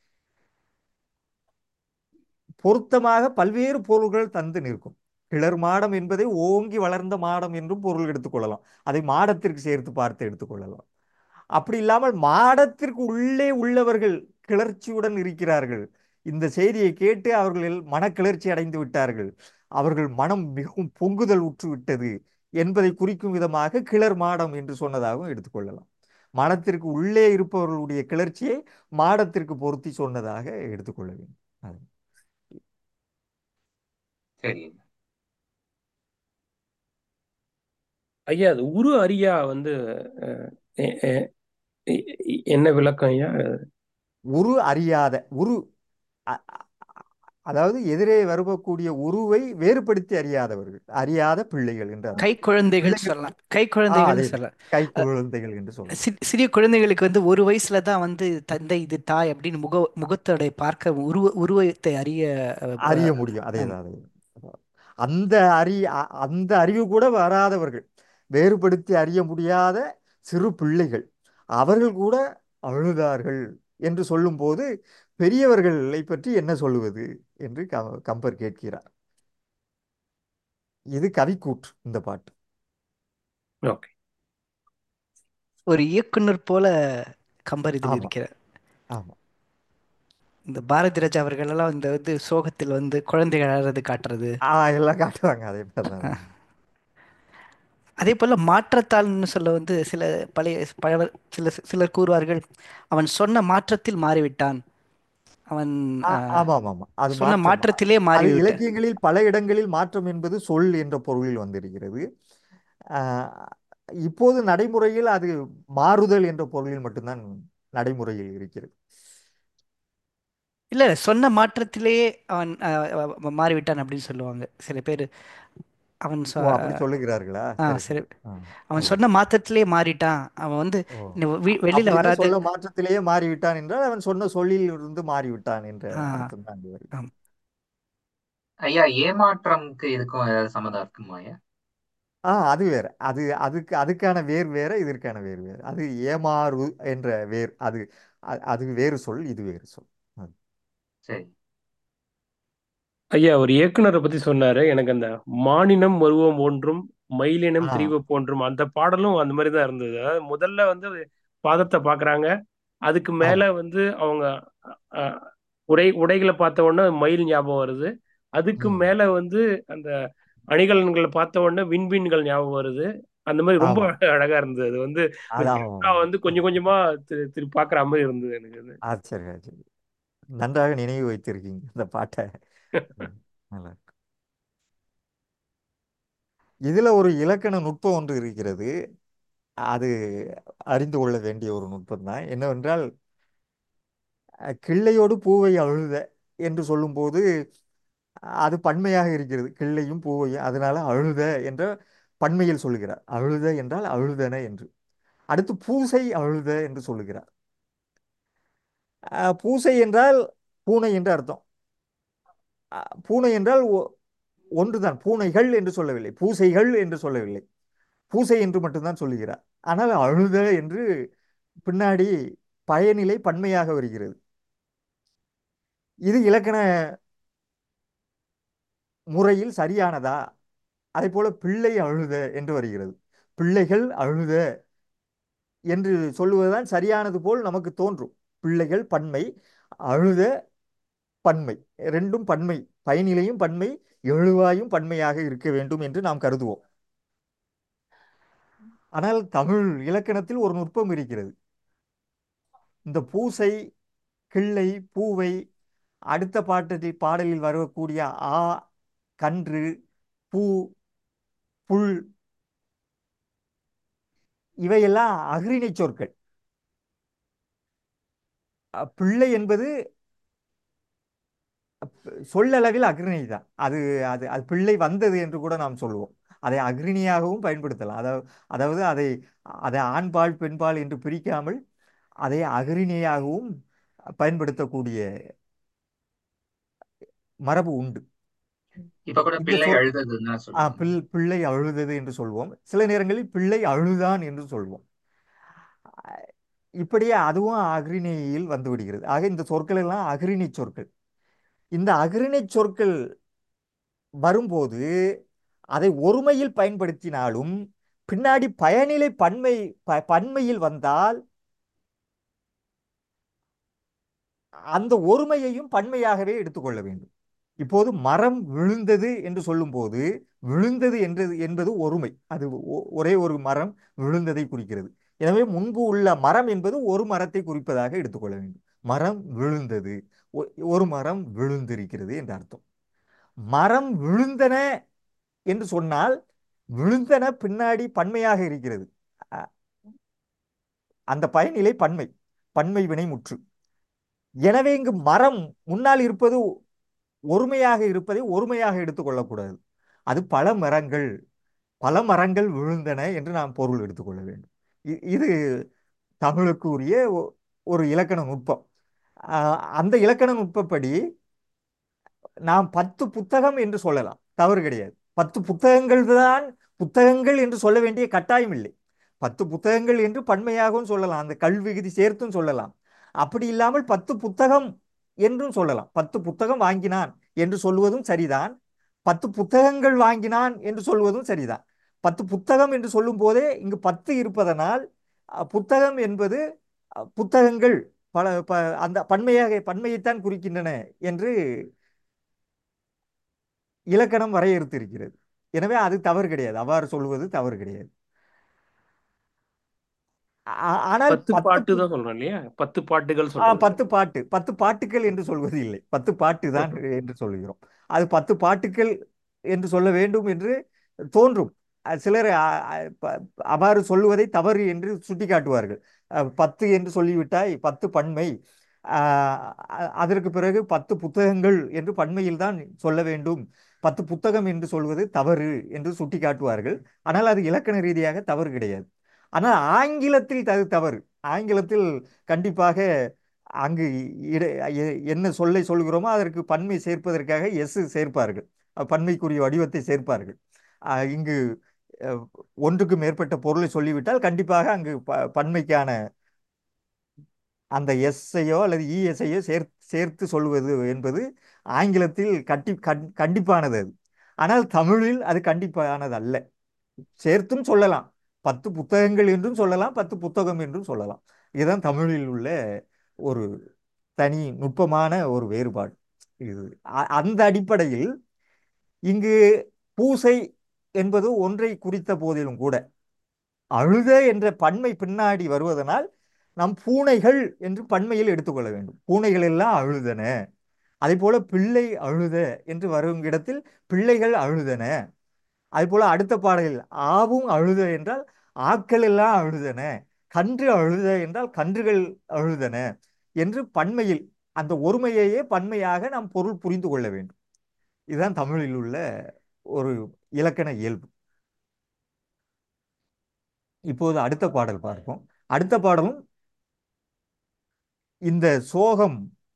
பொருத்தமாக பல்வேறு பொருள்கள் தந்து நிற்கும் கிளர் மாடம் என்பதை ஓங்கி வளர்ந்த மாடம் என்றும் பொருள் எடுத்துக்கொள்ளலாம் அதை மாடத்திற்கு சேர்த்து பார்த்து எடுத்துக்கொள்ளலாம் அப்படி இல்லாமல் மாடத்திற்கு உள்ளே உள்ளவர்கள் கிளர்ச்சியுடன் இருக்கிறார்கள் இந்த செய்தியை கேட்டு அவர்கள் மனக்கிளர்ச்சி அடைந்து விட்டார்கள் அவர்கள் மனம் மிகவும் பொங்குதல் உற்று விட்டது என்பதை குறிக்கும் விதமாக கிளர் மாடம் என்று சொன்னதாகவும் எடுத்துக்கொள்ளலாம் மனத்திற்கு உள்ளே இருப்பவர்களுடைய கிளர்ச்சியை மாடத்திற்கு பொருத்தி சொன்னதாக எடுத்துக்கொள்ள வேண்டும் அது. சரி ஐயா அது உரு அரியா வந்து அஹ், எ- எ- எ- எ- என்ன விளக்கம் ஐயா உரு அறியாத உரு அ- அ- அதாவது எதிரே வரக்கூடிய உருவை வேறுபடுத்தி அறியாதவர்கள் அறியாத பிள்ளைகள் என்று அர்த்தம் கை குழந்தைகள் பிள்ளைகள் சொல்லலாம் கை ஆ குழந்தைகள் அதே சொல்லலாம் கை அஹ், குழந்தைகள் என்று சொல்லலாம் சி- சிறிய குழந்தைகளுக்கு வந்து ஒரு வயசுல தான் வந்து தந்தை இது தாய் அப்படின்னு முக முகத்தோட பார்க்க உருவ உருவத்தை அறிய அஹ், அறிய அஹ், முடியும் அதே ஆம். தான் அதே தான். அந்த அறி அ- அந்த அறிவு கூட வராதவர்கள் வேறுபடுத்தி அறிய முடியாத சிறு பிள்ளைகள் அவர்கள் கூட அழுதார்கள் என்று சொல்லும்போது பெரியவர்களை பற்றி என்ன சொல்லுவது என்று க- கம்பர் கேட்கிறார் இது கவிக்கூற்று இந்த பாட்டு ஓகே ஒரு இயக்குனர் போல கம்பர் இதில் ஆமா இருக்கிறார் ஆமா இந்த பாரதி ராஜா அவர்கள் எல்லாம் இந்த வந்து சோகத்தில் வந்து குழந்தைகள் அழறது காட்டுறது ஆ எல்லாம் காட்டுவாங்க அதே மாதிரி தான் அதே போல மாற்றத்தால்னு சொல்ல வந்து சில பழைய பழவர் சில சிலர் கூறுவார்கள் அவன் சொன்ன மாற்றத்தில் மாறிவிட்டான் அவன் ஆ, ஆஹ், ஆமா ஆமா ஆமா அது சொன்ன மாற்றம் மாற்றத்திலே அது மாறிவிட்டான் இலக்கியங்களில் பல இடங்களில் மாற்றம் என்பது சொல் என்ற பொருளில் வந்திருக்கிறது ஆஹ், இப்போது நடைமுறையில் அது மாறுதல் என்ற பொருளில் மட்டும்தான் நடைமுறையில் இருக்கிறது இல்ல சொன்ன மாற்றத்திலேயே அவன் ஆஹ், அவன் மாறிவிட்டான் அப்படின்னு சொல்லுவாங்க சில பேர் அவன் ஓ சொ- அப்படி சொல்லுகிறார்களா ஆ சரி சரி சரி ஆ அவன் அது சொன்ன மாற்றத்திலே மாறிட்டான் அவன் வந்து ஓ இந்த வீ- வெளியில அப்படின்னு வராது சொல்ல மாற்றத்திலேயே மாறிவிட்டான் என்றால் அவன் சொன்ன சொல்லில் இருந்து மாறிவிட்டான் என்ற ஆ, அர்த்தம் தான் அங்கு வருகிறது ஆம். ஐயா ஏமாற்றம்க்கு இதுக்கும் ஏதாவது சம்மந்தம் இருக்குமா ஐயா ஆ அது வேற அது அதுக்கு அதுக்கான வேர் வேற இதற்கான வேர் வேற அது ஏமாறு என்ற வேர் அது அ- அது வேறு சொல் இது வேறு சொல் அது. சரி ஐயா ஒரு இயக்குனரை பத்தி சொன்னாரு எனக்கு அந்த மானினம் மருவம் ஒன்றும் மயிலினம் ஆ திரிவு போன்றும் அந்த பாடலும் அந்த மாதிரி தான் இருந்தது அதாவது முதல்ல வந்து பாதத்தை பாக்குறாங்க அதுக்கு மேல ஆமா வந்து அவங்க அஹ், உடை உடைகளை பார்த்த உடனே மயில் ஞாபகம் வருது அதுக்கு ம் மேல வந்து அந்த அணிகலன்களை பார்த்த உடனே விண்மீன்கள் ஞாபகம் வருது அந்த மாதிரி ரொம்ப ஆமா அழகா இருந்தது அது வந்து அது ஆமா கேமரா ஆமா வந்து கொஞ்சம் கொஞ்சமா திரு திரு பாக்குற மாதிரி இருந்தது எனக்கு அது ஆ சரி ஆ, சரி நன்றாக நினைவு வைத்திருக்கீங்க இந்த பாட்டை ம், நல்லா இருக்கு இதுல ஒரு இலக்கண நுட்பம் ஒன்று இருக்கிறது அது அறிந்து கொள்ள வேண்டிய ஒரு நுட்பம் தான் என்னவென்றால் அஹ், கிள்ளையோடு பூவை அழுத என்று சொல்லும்போது அது பன்மையாக இருக்கிறது கிள்ளையும் பூவையும் அதனால அழுத என்ற பன்மையில் சொல்லுகிறார் அழுத என்றால் அழுதன என்று அடுத்து பூசை அழுத என்று சொல்லுகிறார் அஹ், பூசை என்றால் பூனை என்று அர்த்தம் அஹ், பூனை என்றால் ஒ- ஒன்றுதான் பூனைகள் என்று சொல்லவில்லை பூசைகள் என்று சொல்லவில்லை பூசை என்று மட்டும்தான் சொல்லுகிறார் ஆனால் அழுத என்று பின்னாடி பயனிலை பன்மையாக வருகிறது இது இலக்கண முறையில் சரியானதா அதே போல பிள்ளை அழுத என்று வருகிறது பிள்ளைகள் அழுத என்று சொல்லுவதுதான் சரியானது போல் நமக்கு தோன்றும் பிள்ளைகள் பன்மை அழுத பன்மை ரெண்டும் பன்மை பயனிலையும் பன்மை எழுவாயும் பன்மையாக இருக்க வேண்டும் என்று நாம் கருதுவோம் ஆனால் தமிழ் இலக்கணத்தில் ஒரு நுட்பம் இருக்கிறது இந்த பூசை கிள்ளை பூவை அடுத்த பாட்டத்தில் பாடலில் வரக்கூடிய ஆ கன்று பூ புல் இவையெல்லாம் அஃறிணை சொற்கள் அ, பிள்ளை என்பது சொல்லளவில் அக்ரிணை தான் அது அது அது பிள்ளை வந்தது என்று கூட நாம் சொல்லுவோம் அதை அக்ரிணியாகவும் பயன்படுத்தலாம் அதாவது அதாவது அதை அதை ஆண்பால் பெண்பால் என்று பிரிக்காமல் அதை அக்ரிணியாகவும் பயன்படுத்தக்கூடிய மரபு உண்டு இப்ப கூட இந்த பிள்ளை சொல் அழுததுன்னு தான் ஆ, சொல்லுவாங்க பிள் பிள்ளை அழுதது என்று சொல்வோம் சில நேரங்களில் பிள்ளை அழுதான் என்று சொல்வோம் இப்படியே அதுவும் அக்ரிணையில் வந்து விடுகிறது ஆக இந்த சொற்கள் எல்லாம் அக்ரிணை சொற்கள் இந்த அக்ரிணை சொற்கள் வரும்போது அதை ஒருமையில் பயன்படுத்தினாலும் பின்னாடி பயனிலை பன்மை ப- பன்மையில் வந்தால் அந்த ஒருமையையும் பன்மையாகவே எடுத்துக்கொள்ள வேண்டும் இப்போது மரம் விழுந்தது என்று சொல்லும்போது விழுந்தது என்றது என்பது ஒருமை அது ஒ- ஒரே ஒரு மரம் விழுந்ததை குறிக்கிறது எனவே முன்பு உள்ள மரம் என்பது ஒரு மரத்தை குறிப்பதாக எடுத்துக்கொள்ள வேண்டும் மரம் விழுந்தது ஒ- ஒரு மரம் விழுந்திருக்கிறது என்று அர்த்தம் மரம் விழுந்தன என்று சொன்னால் விழுந்தன பின்னாடி பன்மையாக இருக்கிறது அ- அந்த பயனிலை பன்மை பன்மை வினை முற்று எனவே இங்கு மரம் முன்னால் இருப்பது ஒருமையாக இருப்பதை ஒருமையாக எடுத்துக்கொள்ளக்கூடாது அது பல மரங்கள் பல மரங்கள் விழுந்தன என்று நாம் பொருள் எடுத்துக்கொள்ள வேண்டும் இ- இது தமிழுக்கு உரிய ஒ- ஒரு இலக்கண நுட்பம் ஆஹ் அந்த இலக்கண நுட்பப்படி நாம் பத்து புத்தகம் என்று சொல்லலாம் தவறு கிடையாது பத்து புத்தகங்கள் தான் புத்தகங்கள் என்று சொல்ல வேண்டிய கட்டாயம் இல்லை பத்து புத்தகங்கள் என்று பன்மையாகவும் சொல்லலாம் அந்த கல்வி விகுதி சேர்த்தும் சொல்லலாம் அப்படி இல்லாமல் பத்து புத்தகம் என்றும் சொல்லலாம் பத்து புத்தகம் வாங்கினான் என்று சொல்வதும் சரிதான் பத்து புத்தகங்கள் வாங்கினான் என்று சொல்வதும் சரிதான் பத்து புத்தகம் என்று சொல்லும் போதே இங்கு பத்து இருப்பதனால் அஹ், புத்தகம் என்பது அஹ், புத்தகங்கள் பல ப அந்த பன்மையாக பன்மையைத்தான் குறிக்கின்றன என்று இலக்கணம் வரையறுத்திருக்கிறது எனவே அது தவறு கிடையாது அவ்வாறு சொல்வது தவறு கிடையாது ஆ- ஆனால் பத்து பத்து பாட்டு பு- தான் சொல்றோம் இல்லையா பத்து பாட்டுகள் ஆ, சொல்றது பத்து பாட்டு பத்து பாட்டுகள் என்று சொல்வது இல்லை பத்து பாட்டு தான் என்று சொல்கிறோம் அது பத்து பாட்டுகள் என்று சொல்ல வேண்டும் என்று தோன்றும் அஹ் சிலர் அ- அ- ப- அவ்வாறு சொல்லுவதை தவறு என்று சுட்டிக்காட்டுவார்கள் அஹ் பத்து என்று சொல்லிவிட்டாய் பத்து பன்மை ஆஹ் அ- அதற்கு பிறகு பத்து புத்தகங்கள் என்று பன்மையில் தான் சொல்ல வேண்டும் பத்து புத்தகம் என்று சொல்வது தவறு என்று சுட்டிக்காட்டுவார்கள் ஆனால் அது இலக்கண ரீதியாக தவறு கிடையாது ஆனால் ஆங்கிலத்தில் அது தவறு ஆங்கிலத்தில் கண்டிப்பாக அங்கு இட எ- என்ன சொல்லை சொல்கிறோமோ அதற்கு பன்மை சேர்ப்பதற்காக எஸ் சேர்ப்பார்கள் அஹ் பன்மைக்குரிய வடிவத்தை சேர்ப்பார்கள் அஹ் இங்கு அஹ், ஒன்றுக்கு மேற்பட்ட பொருளை சொல்லிவிட்டால் கண்டிப்பாக அங்கு ப பன்மைக்கான அந்த எஸ்ஐயோ அல்லது இஎஸ்ஐயோ சேர் சேர்த்து சொல்வது என்பது ஆங்கிலத்தில் கட்டி கண் கண்டிப்பானது அது ஆனால் தமிழில் அது கண்டிப்பானது அல்ல சேர்த்தும் சொல்லலாம் பத்து புத்தகங்கள் என்றும் சொல்லலாம் பத்து புத்தகம் என்றும் சொல்லலாம் இதுதான் தமிழில் உள்ள ஒரு தனி நுட்பமான ஒரு வேறுபாடு இது அ- அந்த அடிப்படையில் இங்கு பூசை என்பது ஒன்றை குறித்த போதிலும் கூட அழுத என்ற பன்மை பின்னாடி வருவதனால் நாம் பூனைகள் என்று பன்மையில் எடுத்துக்கொள்ள வேண்டும் பூனைகள் எல்லாம் அழுதன அதே போல பிள்ளை அழுத என்று வரும் இடத்தில் பிள்ளைகள் அழுதன அதே போல அடுத்த பாடலில் ஆவும் அழுத என்றால் ஆக்கள் எல்லாம் அழுதன கன்று அழுத என்றால் கன்றுகள் அழுதன என்று பன்மையில் அந்த ஒருமையையே பன்மையாக நாம் பொருள் புரிந்து கொள்ள வேண்டும் இதுதான் தமிழில் உள்ள ஒரு இலக்கண இயல்பு இப்போது அடுத்த பாடல் பார்ப்போம் அடுத்த பாடலும் இந்த சோகம்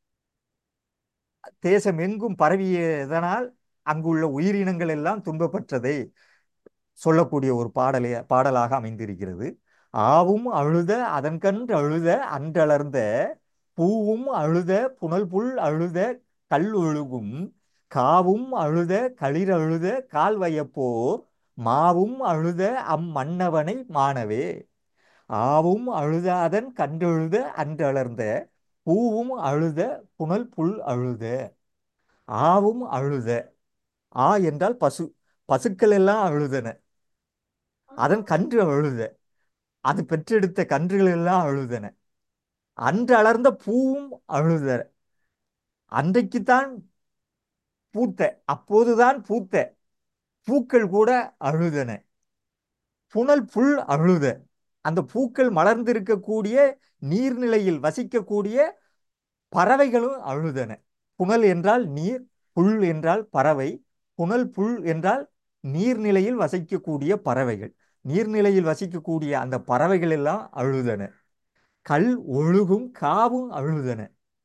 தேசம் எங்கும் பரவியதனால் அங்குள்ள உயிரினங்கள் எல்லாம் துன்பப்பட்டதை சொல்லக்கூடிய ஒரு பாடலே பாடலாக அமைந்திருக்கிறது ஆவும் அழுத அதன்கன்று அழுத அன்றளர்ந்த பூவும் அழுத புனல் புல் அழுத கல் ஒழுகும் காவும் அழுத களிர் அழுத கால்வயப்போர் மாவும் அழுத அம்மன்னவனை மாணவே ஆவும் அழுதாதன் கன்றெழுத அன்றளர்ந்த பூவும் அழுத புனல் புல் அழுத ஆவும் அழுத ஆ என்றால் பசு பசுக்கள் எல்லாம் அழுதன அதன் கன்று அழுத அது பெற்றெடுத்த கன்றுகள் எல்லாம் அழுதன அன்று அலர்ந்த பூவும் அழுத அன்றைக்குத்தான் பூத்த அப்போதுதான் பூத்த பூக்கள் கூட அழுதன புனல் புல் அழுத அந்த பூக்கள் மலர்ந்திருக்கக்கூடிய நீர்நிலையில் வசிக்கக்கூடிய பறவைகளும் அழுதன புனல் என்றால் நீர் புல் என்றால் பறவை புனல் புல் என்றால் நீர்நிலையில் வசிக்கக்கூடிய பறவைகள் நீர்நிலையில் வசிக்கக்கூடிய அந்த பறவைகள் எல்லாம் அழுதன கல் ஒழுகும் காவும் அழுதன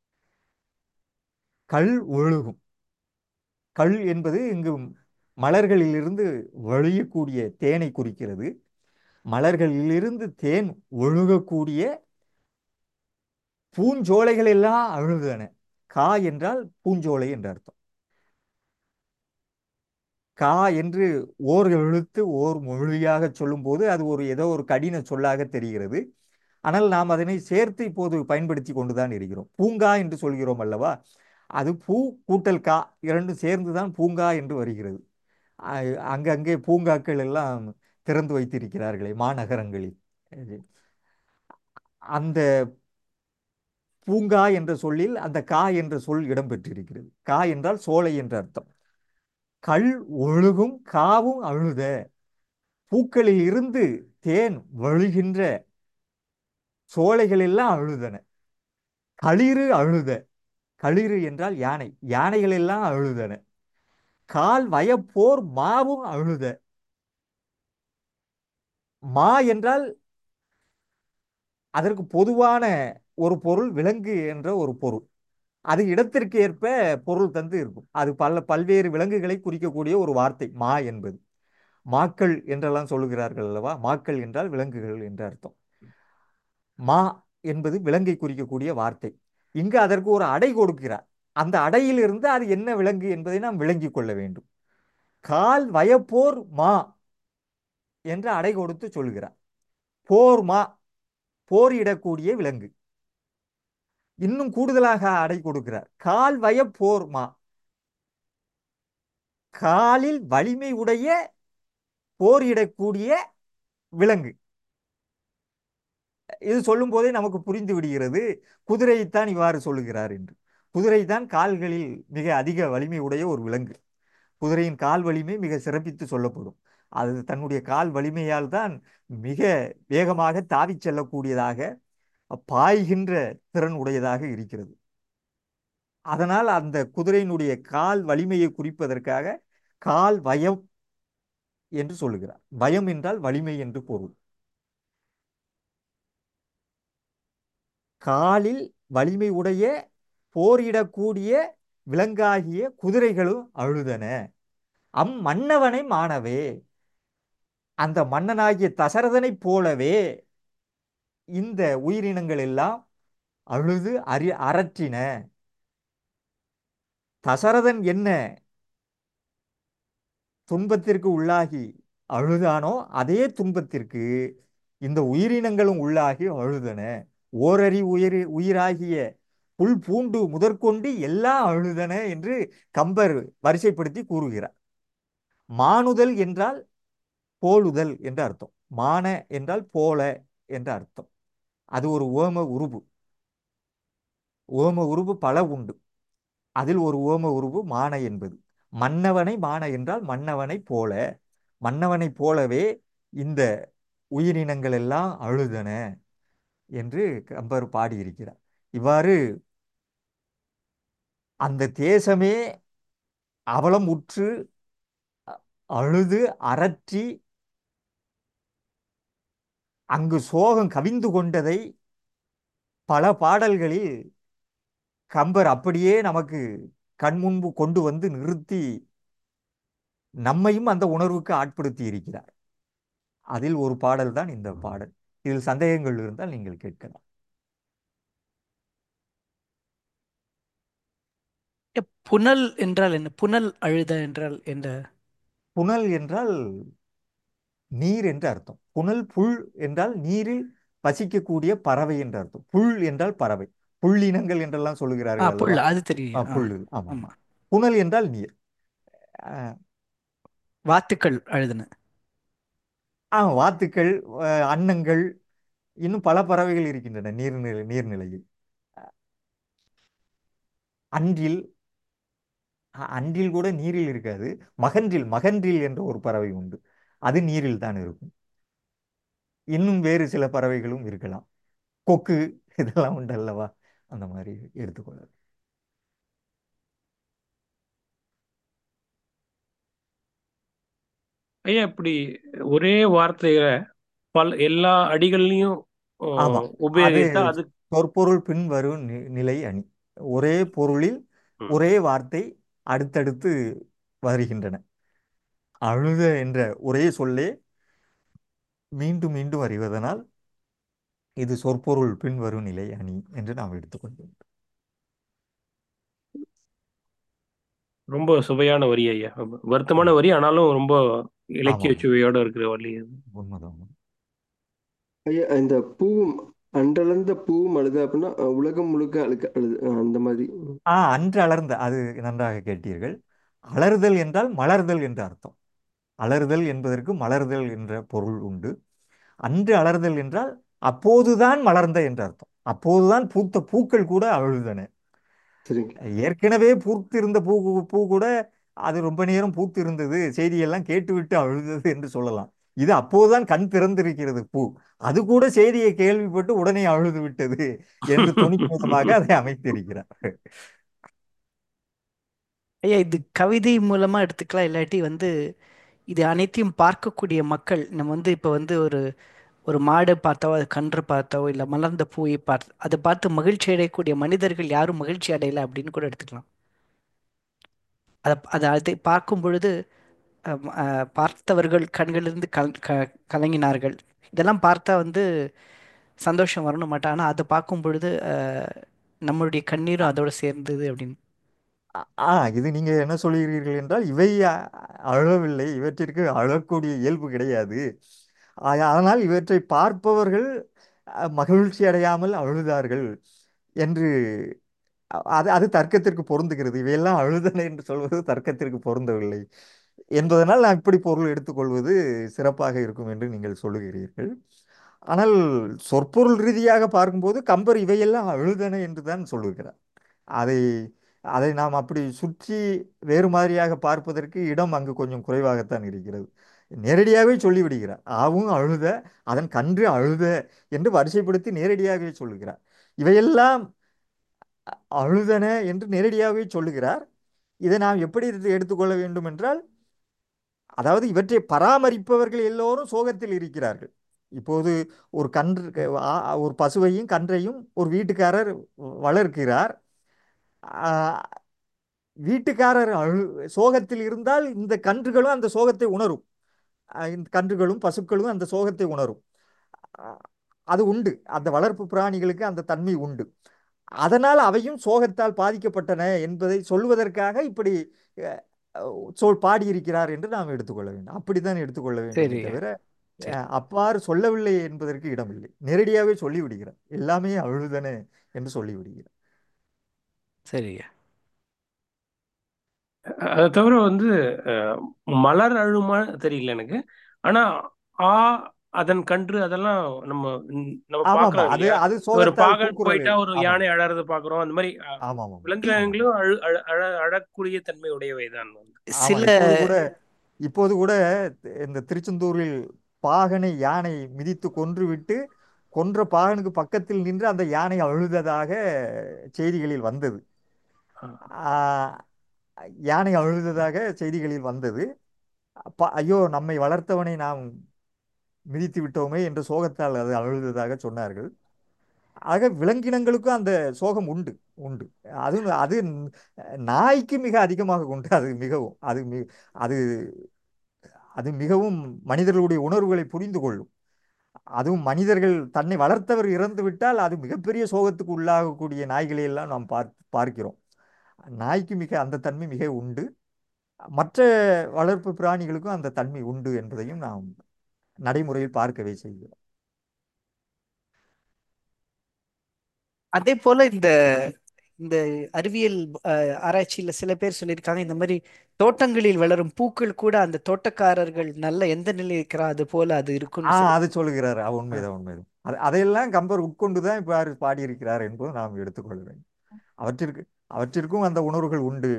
கல் ஒழுகும் கல் என்பது இங்கு மலர்களிலிருந்து வழியக்கூடிய தேனை குறிக்கிறது மலர்களிலிருந்து தேன் ஒழுகக்கூடிய பூஞ்சோலைகள் எல்லாம் அழுதன கா என்றால் பூஞ்சோலை என்ற அர்த்தம் கா என்று ஓர் எழுத்து ஓர் மொழியாக சொல்லும்போது அது ஒரு ஏதோ ஒரு கடின சொல்லாக தெரிகிறது ஆனால் நாம் அதனை சேர்த்து இப்போது பயன்படுத்தி கொண்டுதான் இருக்கிறோம் பூங்கா என்று சொல்கிறோம் அல்லவா அது பூ கூட்டல் கா இரண்டும் சேர்ந்து தான் பூங்கா என்று வருகிறது அ- அங்கங்கே பூங்காக்கள் எல்லாம் திறந்து வைத்திருக்கிறார்களே மாநகரங்களில் அந்த பூங்கா என்ற சொல்லில் அந்த கா என்ற சொல் இடம்பெற்றிருக்கிறது கா என்றால் சோலை என்ற அர்த்தம் கல் ஒழுகும் காவும் அழுத பூக்களில் இருந்து தேன் வழிகின்ற சோலைகள் எல்லாம் அழுதன களிறு அழுத களிறு என்றால் யானை யானைகள் எல்லாம் அழுதன கால் வயப்போர் மாவும் அழுத மா என்றால் அதற்கு பொதுவான ஒரு பொருள் விலங்கு என்ற ஒரு பொருள் அது இடத்திற்கு ஏற்ப பொருள் தந்து இருக்கும் அது பல பல்வேறு விலங்குகளை குறிக்கக்கூடிய ஒரு வார்த்தை மா என்பது மாக்கள் என்றெல்லாம் சொல்லுகிறார்கள் அல்லவா மாக்கள் என்றால் விலங்குகள் என்ற அர்த்தம் மா என்பது விலங்கை குறிக்கக்கூடிய வார்த்தை இங்கு அதற்கு ஒரு அடை கொடுக்கிறார் அந்த அடையிலிருந்து அது என்ன விலங்கு என்பதை நாம் விளங்கிக் கொள்ள வேண்டும் கால் வயப்போர் மா என்ற அடை கொடுத்து சொல்கிறார் போர் மா போரிடக்கூடிய விலங்கு இன்னும் கூடுதலாக அடை கொடுக்கிறார் கால் வயப்போர் மா காலில் வலிமை உடைய போரிடக்கூடிய விலங்கு இது சொல்லும் போதே நமக்கு புரிந்து விடுகிறது குதிரையைத்தான் இவ்வாறு சொல்லுகிறார் என்று குதிரைதான் கால்களில் மிக அதிக வலிமை உடைய ஒரு விலங்கு குதிரையின் கால் வலிமை மிக சிறப்பித்து சொல்லப்படும் அது தன்னுடைய கால் வலிமையால் தான் மிக வேகமாக தாவிச் செல்லக்கூடியதாக பாய்கின்ற திறன் உடையதாக இருக்கிறது அதனால் அந்த குதிரையினுடைய கால் வலிமையை குறிப்பதற்காக கால் வயம் என்று சொல்லுகிறார் பயம் என்றால் வலிமை என்று பொருள் காலில் வலிமை உடைய போரிடக்கூடிய விலங்காகிய குதிரைகளும் அழுதன அம் மன்னவனை மாணவே அந்த மன்னனாகிய தசரதனைப் போலவே இந்த உயிரினங்கள் எல்லாம் அழுது அறி அரற்றின தசரதன் என்ன துன்பத்திற்கு உள்ளாகி அழுதானோ அதே துன்பத்திற்கு இந்த உயிரினங்களும் உள்ளாகி அழுதன ஓரறி உயிர் உயிராகிய புல் பூண்டு முதற்கொண்டு எல்லாம் அழுதன என்று கம்பர் வரிசைப்படுத்தி கூறுகிறார் மானுதல் என்றால் போலுதல் என்ற அர்த்தம் மான என்றால் போல என்ற அர்த்தம் அது ஒரு ஓம உருபு ஓம உருபு பல உண்டு அதில் ஒரு ஓம உருபு மான என்பது மன்னவனை மான என்றால் மன்னவனை போல மன்னவனைப் போலவே இந்த உயிரினங்கள் எல்லாம் அழுதன என்று கம்பர் பாடியிருக்கிறார் இவ்வாறு அந்த தேசமே அவலம் உற்று அழுது அரற்றி அங்கு சோகம் கவிந்து கொண்டதை பல பாடல்களில் கம்பர் அப்படியே நமக்கு கண்முன்பு கொண்டு வந்து நிறுத்தி நம்மையும் அந்த உணர்வுக்கு ஆட்படுத்தி இருக்கிறார் அதில் ஒரு பாடல் தான் இந்த பாடல் இதில் சந்தேகங்கள் இருந்தால் நீங்கள் கேட்கலாம் ஏ, புனல் என்றால் என்ன புனல் அழுத என்றால் என்ன புனல் என்றால் நீர் என்று அர்த்தம் புனல் புல் என்றால் நீரில் வசிக்கக்கூடிய பறவை என்று அர்த்தம் புல் என்றால் பறவை புள்ளினங்கள் என்றெல்லாம் ஆ சொல்லுகிறார்கள் புல் அல்லவா அது ஆ, தெரியும் ஆ புல் ஆமாம் ஆமா புனல் என்றால் நீர் ஆ, வாத்துக்கள் அழுதுன ஆ வாத்துக்கள் ஆ, அன்னங்கள் இன்னும் பல பறவைகள் இருக்கின்றன நீர்நிலை நீர்நிலையில் அன்றில் அ- அன்றில் கூட நீரில் இருக்காது மகன்றில் மகன்றில் என்ற ஒரு பறவை உண்டு அது நீரில் தான் இருக்கும் இன்னும் வேறு சில பறவைகளும் இருக்கலாம் கொக்கு இதெல்லாம் உண்டு அல்லவா அந்த மாதிரி எடுத்துக்கொள்ளலாம் ஐயா இப்படி ஒரே வார்த்தையில பல எல்லா அடிகள்லையும் ஆமா ஆஹ், அது உபயோகித்தா அது சொற்பொருள் பின்வரும் நி- நிலை அணி ஒரே பொருளில் ம், ஒரே வார்த்தை அடுத்தடுத்து வருகின்றன அழுத என்ற ஒரே சொல்லே மீண்டும் மீண்டும் அறிவதனால் இது சொற்பொருள் பின்வரும் நிலை அணி என்று நாம் எடுத்துக்கொள்வோம் ரொம்ப சுவையான வரி ஐயா வருத்தமான வரி ஆனாலும் ரொம்ப இலக்கிய ஆமாம் சுவையோட இருக்கிற வரி அது உண்மைதான் உண்மை. ஐயா இந்த பூவும் அன்றளர்ந்த பூவும் அழுத அப்படின்னா அஹ், உலகம் முழுக்க அழுக்க அழுது அஹ், அந்த மாதிரி ஆ அன்று அலர்ந்த அது நன்றாக கேட்டீர்கள் அலறுதல் என்றால் மலர்தல் என்று அர்த்தம் அலறுதல் என்பதற்கு மலர்தல் என்ற பொருள் உண்டு அன்று அலறுதல் என்றால் அப்போதுதான் மலர்ந்த என்று அர்த்தம் அப்போதுதான் பூத்த பூக்கள் கூட அழுதன சரிங்க ஏற்கனவே பூத்திருந்த பூ பூ கூட அது ரொம்ப நேரம் பூத்து இருந்தது செய்தியெல்லாம் கேட்டுவிட்டு அழுதது என்று சொல்லலாம் இது அப்போதுதான் கண் திறந்திருக்கிறது பூ அது கூட செய்தியை கேள்விப்பட்டு உடனே அழுது விட்டது என்று துணிக்கும் விதமாக அதை அமைத்திருக்கிறார் ஐயா இது கவிதை மூலமா எடுத்துக்கலாம் இல்லாட்டி வந்து இது அனைத்தையும் பார்க்கக்கூடிய மக்கள் நம்ம வந்து இப்போ வந்து ஒரு ஒரு மாடு பார்த்தாவோ அது கன்று பார்த்தாவோ இல்லை மலர்ந்த பூவை பார்த்து அதை பார்த்து மகிழ்ச்சி அடையக்கூடிய மனிதர்கள் யாரும் மகிழ்ச்சி அடையலை அப்படின்னு கூட எடுத்துக்கலாம் அதை அதை அதை பார்க்கும் பொழுது அம், அஹ், பார்த்தவர்கள் கண்களிலிருந்து கல் க கலங்கினார்கள் இதெல்லாம் பார்த்தா வந்து சந்தோஷம் வரணும் மாட்டா ஆனால் அதை பார்க்கும் பொழுது அஹ், நம்மளுடைய கண்ணீரும் அதோட சேர்ந்தது அப்படின்னு ஆ இது நீங்க என்ன சொல்கிறீர்கள் என்றால் இவை அ- அழவில்லை இவற்றிற்கு அழக்கூடிய இயல்பு கிடையாது ஆ- அதனால் இவற்றை பார்ப்பவர்கள் அ, மகிழ்ச்சி அடையாமல் அழுதார்கள் என்று அ- அது அது தர்க்கத்திற்கு பொருந்துகிறது இவையெல்லாம் அழுதன என்று சொல்வது தர்க்கத்திற்கு பொருந்தவில்லை என்பதனால் நான் இப்படி பொருள் எடுத்துக்கொள்வது சிறப்பாக இருக்கும் என்று நீங்கள் சொல்லுகிறீர்கள் ஆனால் சொற்பொருள் ரீதியாக பார்க்கும்போது கம்பர் இவையெல்லாம் அழுதன என்று தான் சொல்லுகிறார் அதை அதை நாம் அப்படி சுற்றி வேறு மாதிரியாக பார்ப்பதற்கு இடம் அங்கு கொஞ்சம் குறைவாகத்தான் இருக்கிறது நேரடியாகவே சொல்லிவிடுகிறார் ஆவும் அழுத அதன் கன்று அழுத என்று வரிசைப்படுத்தி நேரடியாகவே சொல்லுகிறார் இவையெல்லாம் அழுதன என்று நேரடியாகவே சொல்லுகிறார் இதை நாம் எப்படி எடுத்து- எடுத்துக்கொள்ள வேண்டும் என்றால் அதாவது இவற்றை பராமரிப்பவர்கள் எல்லோரும் சோகத்தில் இருக்கிறார்கள் இப்போது ஒரு கன்று ஆ- ஒரு பசுவையும் கன்றையும் ஒரு வீட்டுக்காரர் வளர்க்கிறார் ஆ, வீட்டுக்காரர் அழு சோகத்தில் இருந்தால் இந்த கன்றுகளும் அந்த சோகத்தை உணரும் ஆ, இந்த கன்றுகளும் பசுக்களும் அந்த சோகத்தை உணரும் ஆ, அது உண்டு அந்த வளர்ப்பு பிராணிகளுக்கு அந்த தன்மை உண்டு அதனால் அவையும் சோகத்தால் பாதிக்கப்பட்டன என்பதை சொல்வதற்காக இப்படி அஹ், சொல் பாடியிருக்கிறார் என்று நாம் எடுத்துக்கொள்ள வேண்டும் அப்படித்தான் எடுத்துக்கொள்ள வேண்டுமே சரி தவிர சரி அஹ், அவ்வாறு சொல்லவில்லை என்பதற்கு இடமில்லை நேரடியாகவே சொல்லிவிடுகிறார் எல்லாமே அழுதன என்று சொல்லிவிடுகிறார் சரிங்க அதை தவிர வந்து அஹ், மலர் அழுமா தெரியல எனக்கு ஆனா ஆ அதன் கன்று அதெல்லாம் நம்ம ம், நம்ம ஆமாம் பார்க்கலாம் அது இல்லையா அது ஒரு சோகத்தால் பாகன் கூக்குரல் போயிட்டா ஒரு ஆமாம் யானை அழறது பாக்குறோம் அந்த மாதிரி அஹ், ஆமாம் ஆமாம் ஆமாம் விலங்கினங்களும் அழு அழ அழ- அழக்கூடிய தன்மை உடையவைதான் வந்து ஆமாம் சில இப்போது கூட இப்போது கூட இந்த திருச்செந்தூரில் பாகனை யானை மிதித்து கொன்றுவிட்டு கொன்ற பாகனுக்கு பக்கத்தில் நின்று அந்த யானை அழுததாக செய்திகளில் வந்தது அஹ், ஆஹ், யானை அழுததாக செய்திகளில் வந்தது அப்ப ஐயோ நம்மை வளர்த்தவனை நாம் மிதித்து விட்டோமே என்ற சோகத்தால் அது அழுததாக சொன்னார்கள் ஆக விலங்கினங்களுக்கும் அந்த சோகம் உண்டு உண்டு அது அது நாய்க்கு மிக அதிகமாக உண்டு அது மிகவும் அது மி அது அது மிகவும் மனிதர்களுடைய உணர்வுகளை புரிந்து கொள்ளும் அதுவும் மனிதர்கள் தன்னை வளர்த்தவர் இறந்து விட்டால் அது மிகப்பெரிய சோகத்துக்கு உள்ளாகக்கூடிய நாய்களை எல்லாம் நாம் பார்த்து பார்க்கிறோம் நாய்க்கு மிக அந்த தன்மை மிக உண்டு மற்ற வளர்ப்பு பிராணிகளுக்கும் அந்த தன்மை உண்டு என்பதையும் நாம் நடைமுறையில் பார்க்கவே செய்கிறோம் அதே போல இந்த இந்த அறிவியல் அஹ், ஆராய்ச்சியில சில பேர் சொல்லியிருக்காங்க இந்த மாதிரி தோட்டங்களில் வளரும் பூக்கள் கூட அந்த தோட்டக்காரர்கள் நல்ல எந்த நிலையில் இருக்கிறா அது போல அது ஆ இருக்குன்னு சொல்லி அது சொல்லுகிறார் அது ஆ. உண்மைதான் உண்மைதான் அது அதையெல்லாம் கம்பர் உட்கொண்டு தான் இப்போ பாடியிருக்கிறார் என்பது நாம் எடுத்துக்கொள்ள வேண்டும் அவற்றிற்கு அவற்றிற்கும் அந்த உணர்வுகள் உண்டு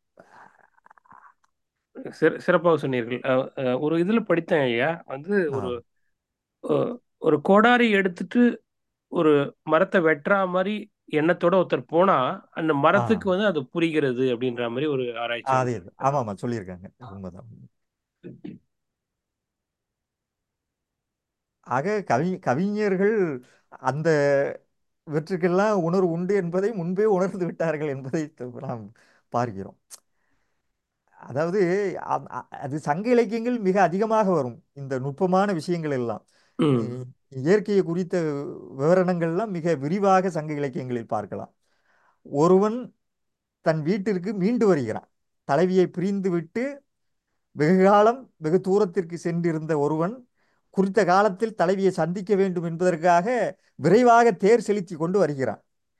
சிற- சிறப்பாக சொன்னீர்கள் அஹ், அஹ், ஒரு இதுல படித்தேன் ஐயா வந்து ஒரு ஆம் அஹ், ஒரு கோடாரி எடுத்துட்டு ஒரு மரத்தை வெட்டுறா மாதிரி எண்ணத்தோட ஒருத்தர் போனா அந்த ஆ மரத்துக்கு வந்து அது புரிகிறது அப்படின்ற மாதிரி ஒரு ஆராய்ச்சி அதே இருக்கு இது. ஆமா ஆமா சொல்லியிருக்காங்க உண்மைதான் ஆக கவி கவிஞர்கள் அந்த இவற்றுக்கெல்லாம் உணர்வு உண்டு என்பதை முன்பே உணர்ந்து விட்டார்கள் என்பதை த- நாம் பார்க்கிறோம் அதாவது அ- அ- அது சங்க இலக்கியங்கள் மிக அதிகமாக வரும் இந்த நுட்பமான விஷயங்கள் எல்லாம் ம் இ- இயற்கையை குறித்த விவரணங்கள்லாம் மிக விரிவாக சங்க இலக்கியங்களில் பார்க்கலாம் ஒருவன் தன் வீட்டிற்கு மீண்டு வருகிறான் தலைவியை பிரிந்து விட்டு வெகு காலம் வெகு தூரத்திற்கு சென்றிருந்த ஒருவன் குறித்த காலத்தில் தலைவியை சந்திக்க வேண்டும் என்பதற்காக விரைவாக தேர் செலுத்தி கொண்டு வருகிறான்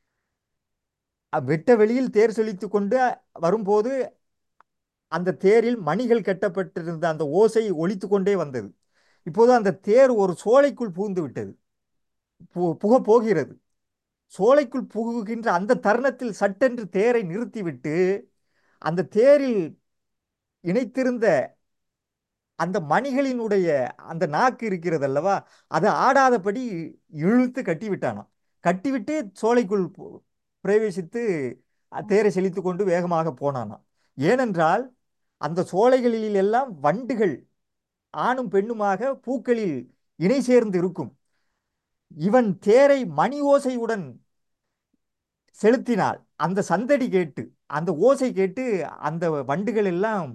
அ- வெட்ட வெளியில் தேர் செலுத்தி கொண்டு வரும்போது அந்த தேரில் மணிகள் கட்டப்பட்டிருந்த அந்த ஓசை ஒலித்து கொண்டே வந்தது இப்போது அந்த தேர் ஒரு சோலைக்குள் புகுந்து விட்டது பு- புக போகிறது சோலைக்குள் புகுகின்ற அந்த தருணத்தில் சட்டென்று தேரை நிறுத்திவிட்டு அந்த தேரில் இணைத்திருந்த அந்த மணிகளினுடைய அந்த நாக்கு இருக்கிறது அல்லவா அது ஆடாதபடி இழுத்து கட்டி விட்டானாம் கட்டிவிட்டு சோலைக்குள் பு- பிரவேசித்து அ- தேரை செலுத்தி கொண்டு வேகமாக போனானாம் ஏனென்றால் அந்த சோலைகளில் எல்லாம் வண்டுகள் ஆணும் பெண்ணுமாக பூக்களில் இணை சேர்ந்து இருக்கும் இவன் தேரை மணி ஓசையுடன் செலுத்தினால் அந்த சந்தடி கேட்டு அந்த ஓசை கேட்டு அந்த வண்டுகள் எல்லாம்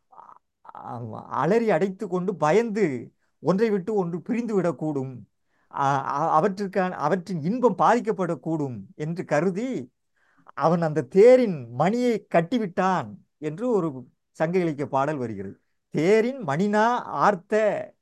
அ- அலறி அடைத்து கொண்டு பயந்து ஒன்றை விட்டு ஒன்று பிரிந்து விடக்கூடும் அ- அ- அவற்றிற்கான அவற்றின் இன்பம் பாதிக்கப்படக்கூடும் என்று கருதி அவன் அந்த தேரின் மணியை கட்டிவிட்டான் என்று ஒரு சங்க இலக்கிய பாடல் வருகிறது தேரின் மணினா ஆர்த்த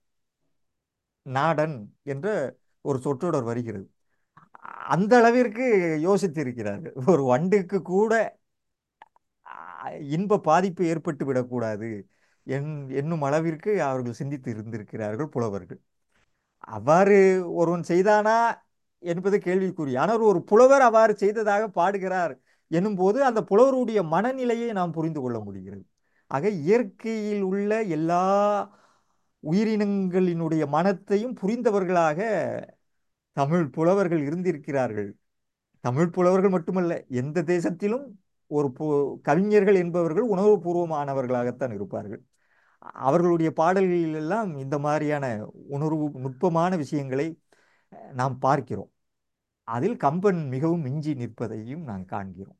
நாடன் என்ற ஒரு சொற்றொடர் வருகிறது அந்த அளவிற்கு யோசித்திருக்கிறார்கள் ஒரு வண்டுக்கு கூட ஆ, இன்ப பாதிப்பு ஏற்பட்டு விடக்கூடாது என் என்னும் அளவிற்கு அவர்கள் சிந்தித்து இருந்திருக்கிறார்கள் புலவர்கள் அவ்வாறு ஒருவன் செய்தானா என்பது கேள்விக்குறி ஆனால் ஒரு புலவர் அவ்வாறு செய்ததாக பாடுகிறார் எனும்போது அந்த புலவருடைய மனநிலையை நாம் புரிந்து கொள்ள முடிகிறது ஆக இயற்கையில் உள்ள எல்லா உயிரினங்களினுடைய மனத்தையும் புரிந்தவர்களாக தமிழ் புலவர்கள் இருந்திருக்கிறார்கள் தமிழ் புலவர்கள் மட்டுமல்ல எந்த தேசத்திலும் ஒரு பு கவிஞர்கள் என்பவர்கள் உணர்வுபூர்வமானவர்களாகத்தான் இருப்பார்கள் அவர்களுடைய பாடல்களில் எல்லாம் இந்த மாதிரியான உணர்வு நுட்பமான விஷயங்களை அஹ், நாம் பார்க்கிறோம் அதில் கம்பன் மிகவும் மிஞ்சி நிற்பதையும் நாம் காண்கிறோம்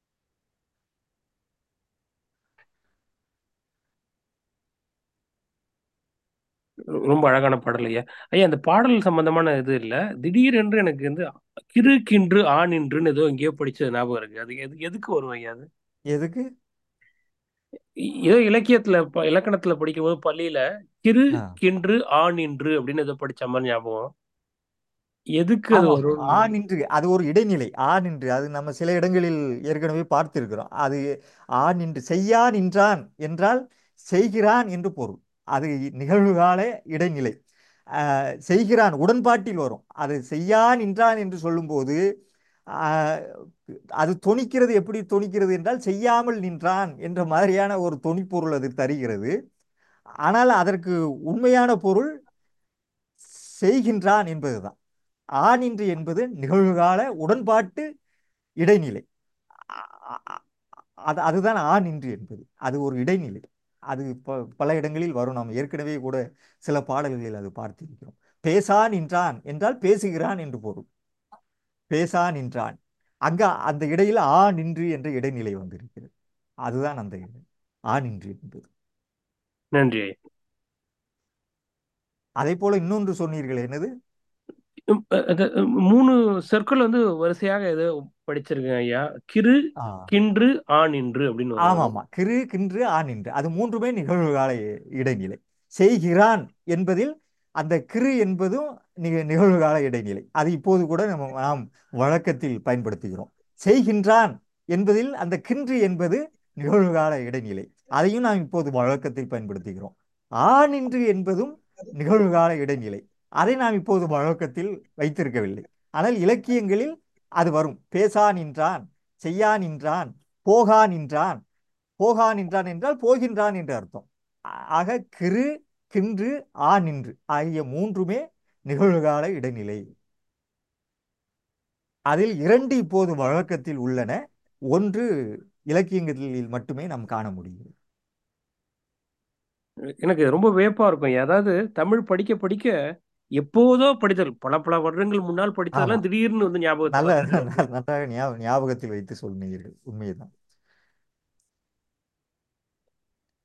ரொம்ப அழகான பாடல் ஐயா ஐயா அந்த பாடல் சம்பந்தமான இது இல்ல திடீரென்று எனக்கு வந்து கிறு கின்று ஆணின்றுன்னு ஏதோ எங்கேயோ படிச்ச ஞாபகம் இருக்கு அது எது எதுக்கு வரும் ஐயா அது எதுக்கு இ- ஏதோ இலக்கியத்துல ப- இலக்கணத்துல படிக்கும்போது பள்ளியில கிறு ஆ கின்று ஆணின்று அப்படின்னு ஏதோ படிச்ச மாதிரி ஞாபகம் எதுக்கு அது ஆமாம் வரும் ஆ நின்று அது ஒரு இடைநிலை ஆ நின்று அது நம்ம சில இடங்களில் ஏற்கனவே பார்த்திருக்கிறோம் அது ஆ நின்று செய்யா நின்றான் என்றால் செய்கிறான் என்று பொருள் அது நிகழ்வுகால இடைநிலை ஆஹ், செய்கிறான் உடன்பாட்டில் வரும் அது செய்யா நின்றான் என்று சொல்லும்போது ஆஹ், அது தொனிக்கிறது எப்படி தொனிக்கிறது என்றால் செய்யாமல் நின்றான் என்ற மாதிரியான ஒரு தொனிப்பொருள் அது தருகிறது ஆனால் அதற்கு உண்மையான பொருள் செய்கின்றான் என்பதுதான் ஆனின்று என்பது நிகழ்வுகால உடன்பாட்டு இடைநிலை அ- அ- அ- அது அதுதான் ஆனின்று என்பது அது ஒரு இடைநிலை அது ப பல இடங்களில் வரும் நாம் ஏற்கனவே கூட சில பாடல்களில் அது பார்த்திருக்கிறோம் பேசா நின்றான் என்றால் பேசுகிறான் என்று பொருள் பேசா நின்றான் அங்க அந்த இடையில் ஆ நின்று என்ற இடைநிலை வந்திருக்கிறது அதுதான் அந்த இடம். ஆ நின்று என்பது நன்றி ஐயா அதே போல இன்னொன்று சொன்னீர்கள் என்னது உம், அஹ், அது, உம், மூணு சொற்கள் வந்து வரிசையாக ஏதோ படிச்சிருக்கேன் ஐயா கிரு ஆ கின்று ஆனின்று அப்படின்னு ஆமா வரும் ஆமா கிறு கின்று ஆனின்று அது மூன்றுமே நிகழ்வுகால இ- இடைநிலை செய்கிறான் என்பதில் அந்த கிறு என்பதும் நிக நிகழ்வுகால இடைநிலை அது இப்போது கூட நம்ம நாம் வழக்கத்தில் பயன்படுத்துகிறோம் செய்கின்றான் என்பதில் அந்த கின்று என்பது நிகழ்வுகால இடைநிலை அதையும் நாம் இப்போது வழக்கத்தில் பயன்படுத்துகிறோம் ஆனின்று என்பதும் நிகழ்வுகால இடைநிலை அதை நாம் இப்போது வழக்கத்தில் வைத்திருக்கவில்லை ஆனால் இலக்கியங்களில் அது வரும் பேசா நின்றான் செய்யா நின்றான் போகா நின்றான் போகா நின்றான் என்றால் போகின்றான் என்று அர்த்தம் ஆ- ஆக கிறு கின்று ஆ நின்று ஆகிய மூன்றுமே நிகழ்வுகால இடைநிலை அதில் இரண்டு இப்போது வழக்கத்தில் உள்ளன ஒன்று இலக்கியங்களில் மட்டுமே நாம் காண முடியும் எனக்கு ரொம்ப வியப்பா இருக்கும் ஐயா. அதாவது தமிழ் படிக்க படிக்க எப்போதோ படித்தல் பல பல வருடங்கள் முன்னால் ஆமா படித்ததெல்லாம் திடீர்னு வந்து ஞாபகத்துக்கு நல்ல வருது நன்றாக ஞாப- ஞாபகத்தில் வைத்து சொன்னீர்கள் உண்மைதான்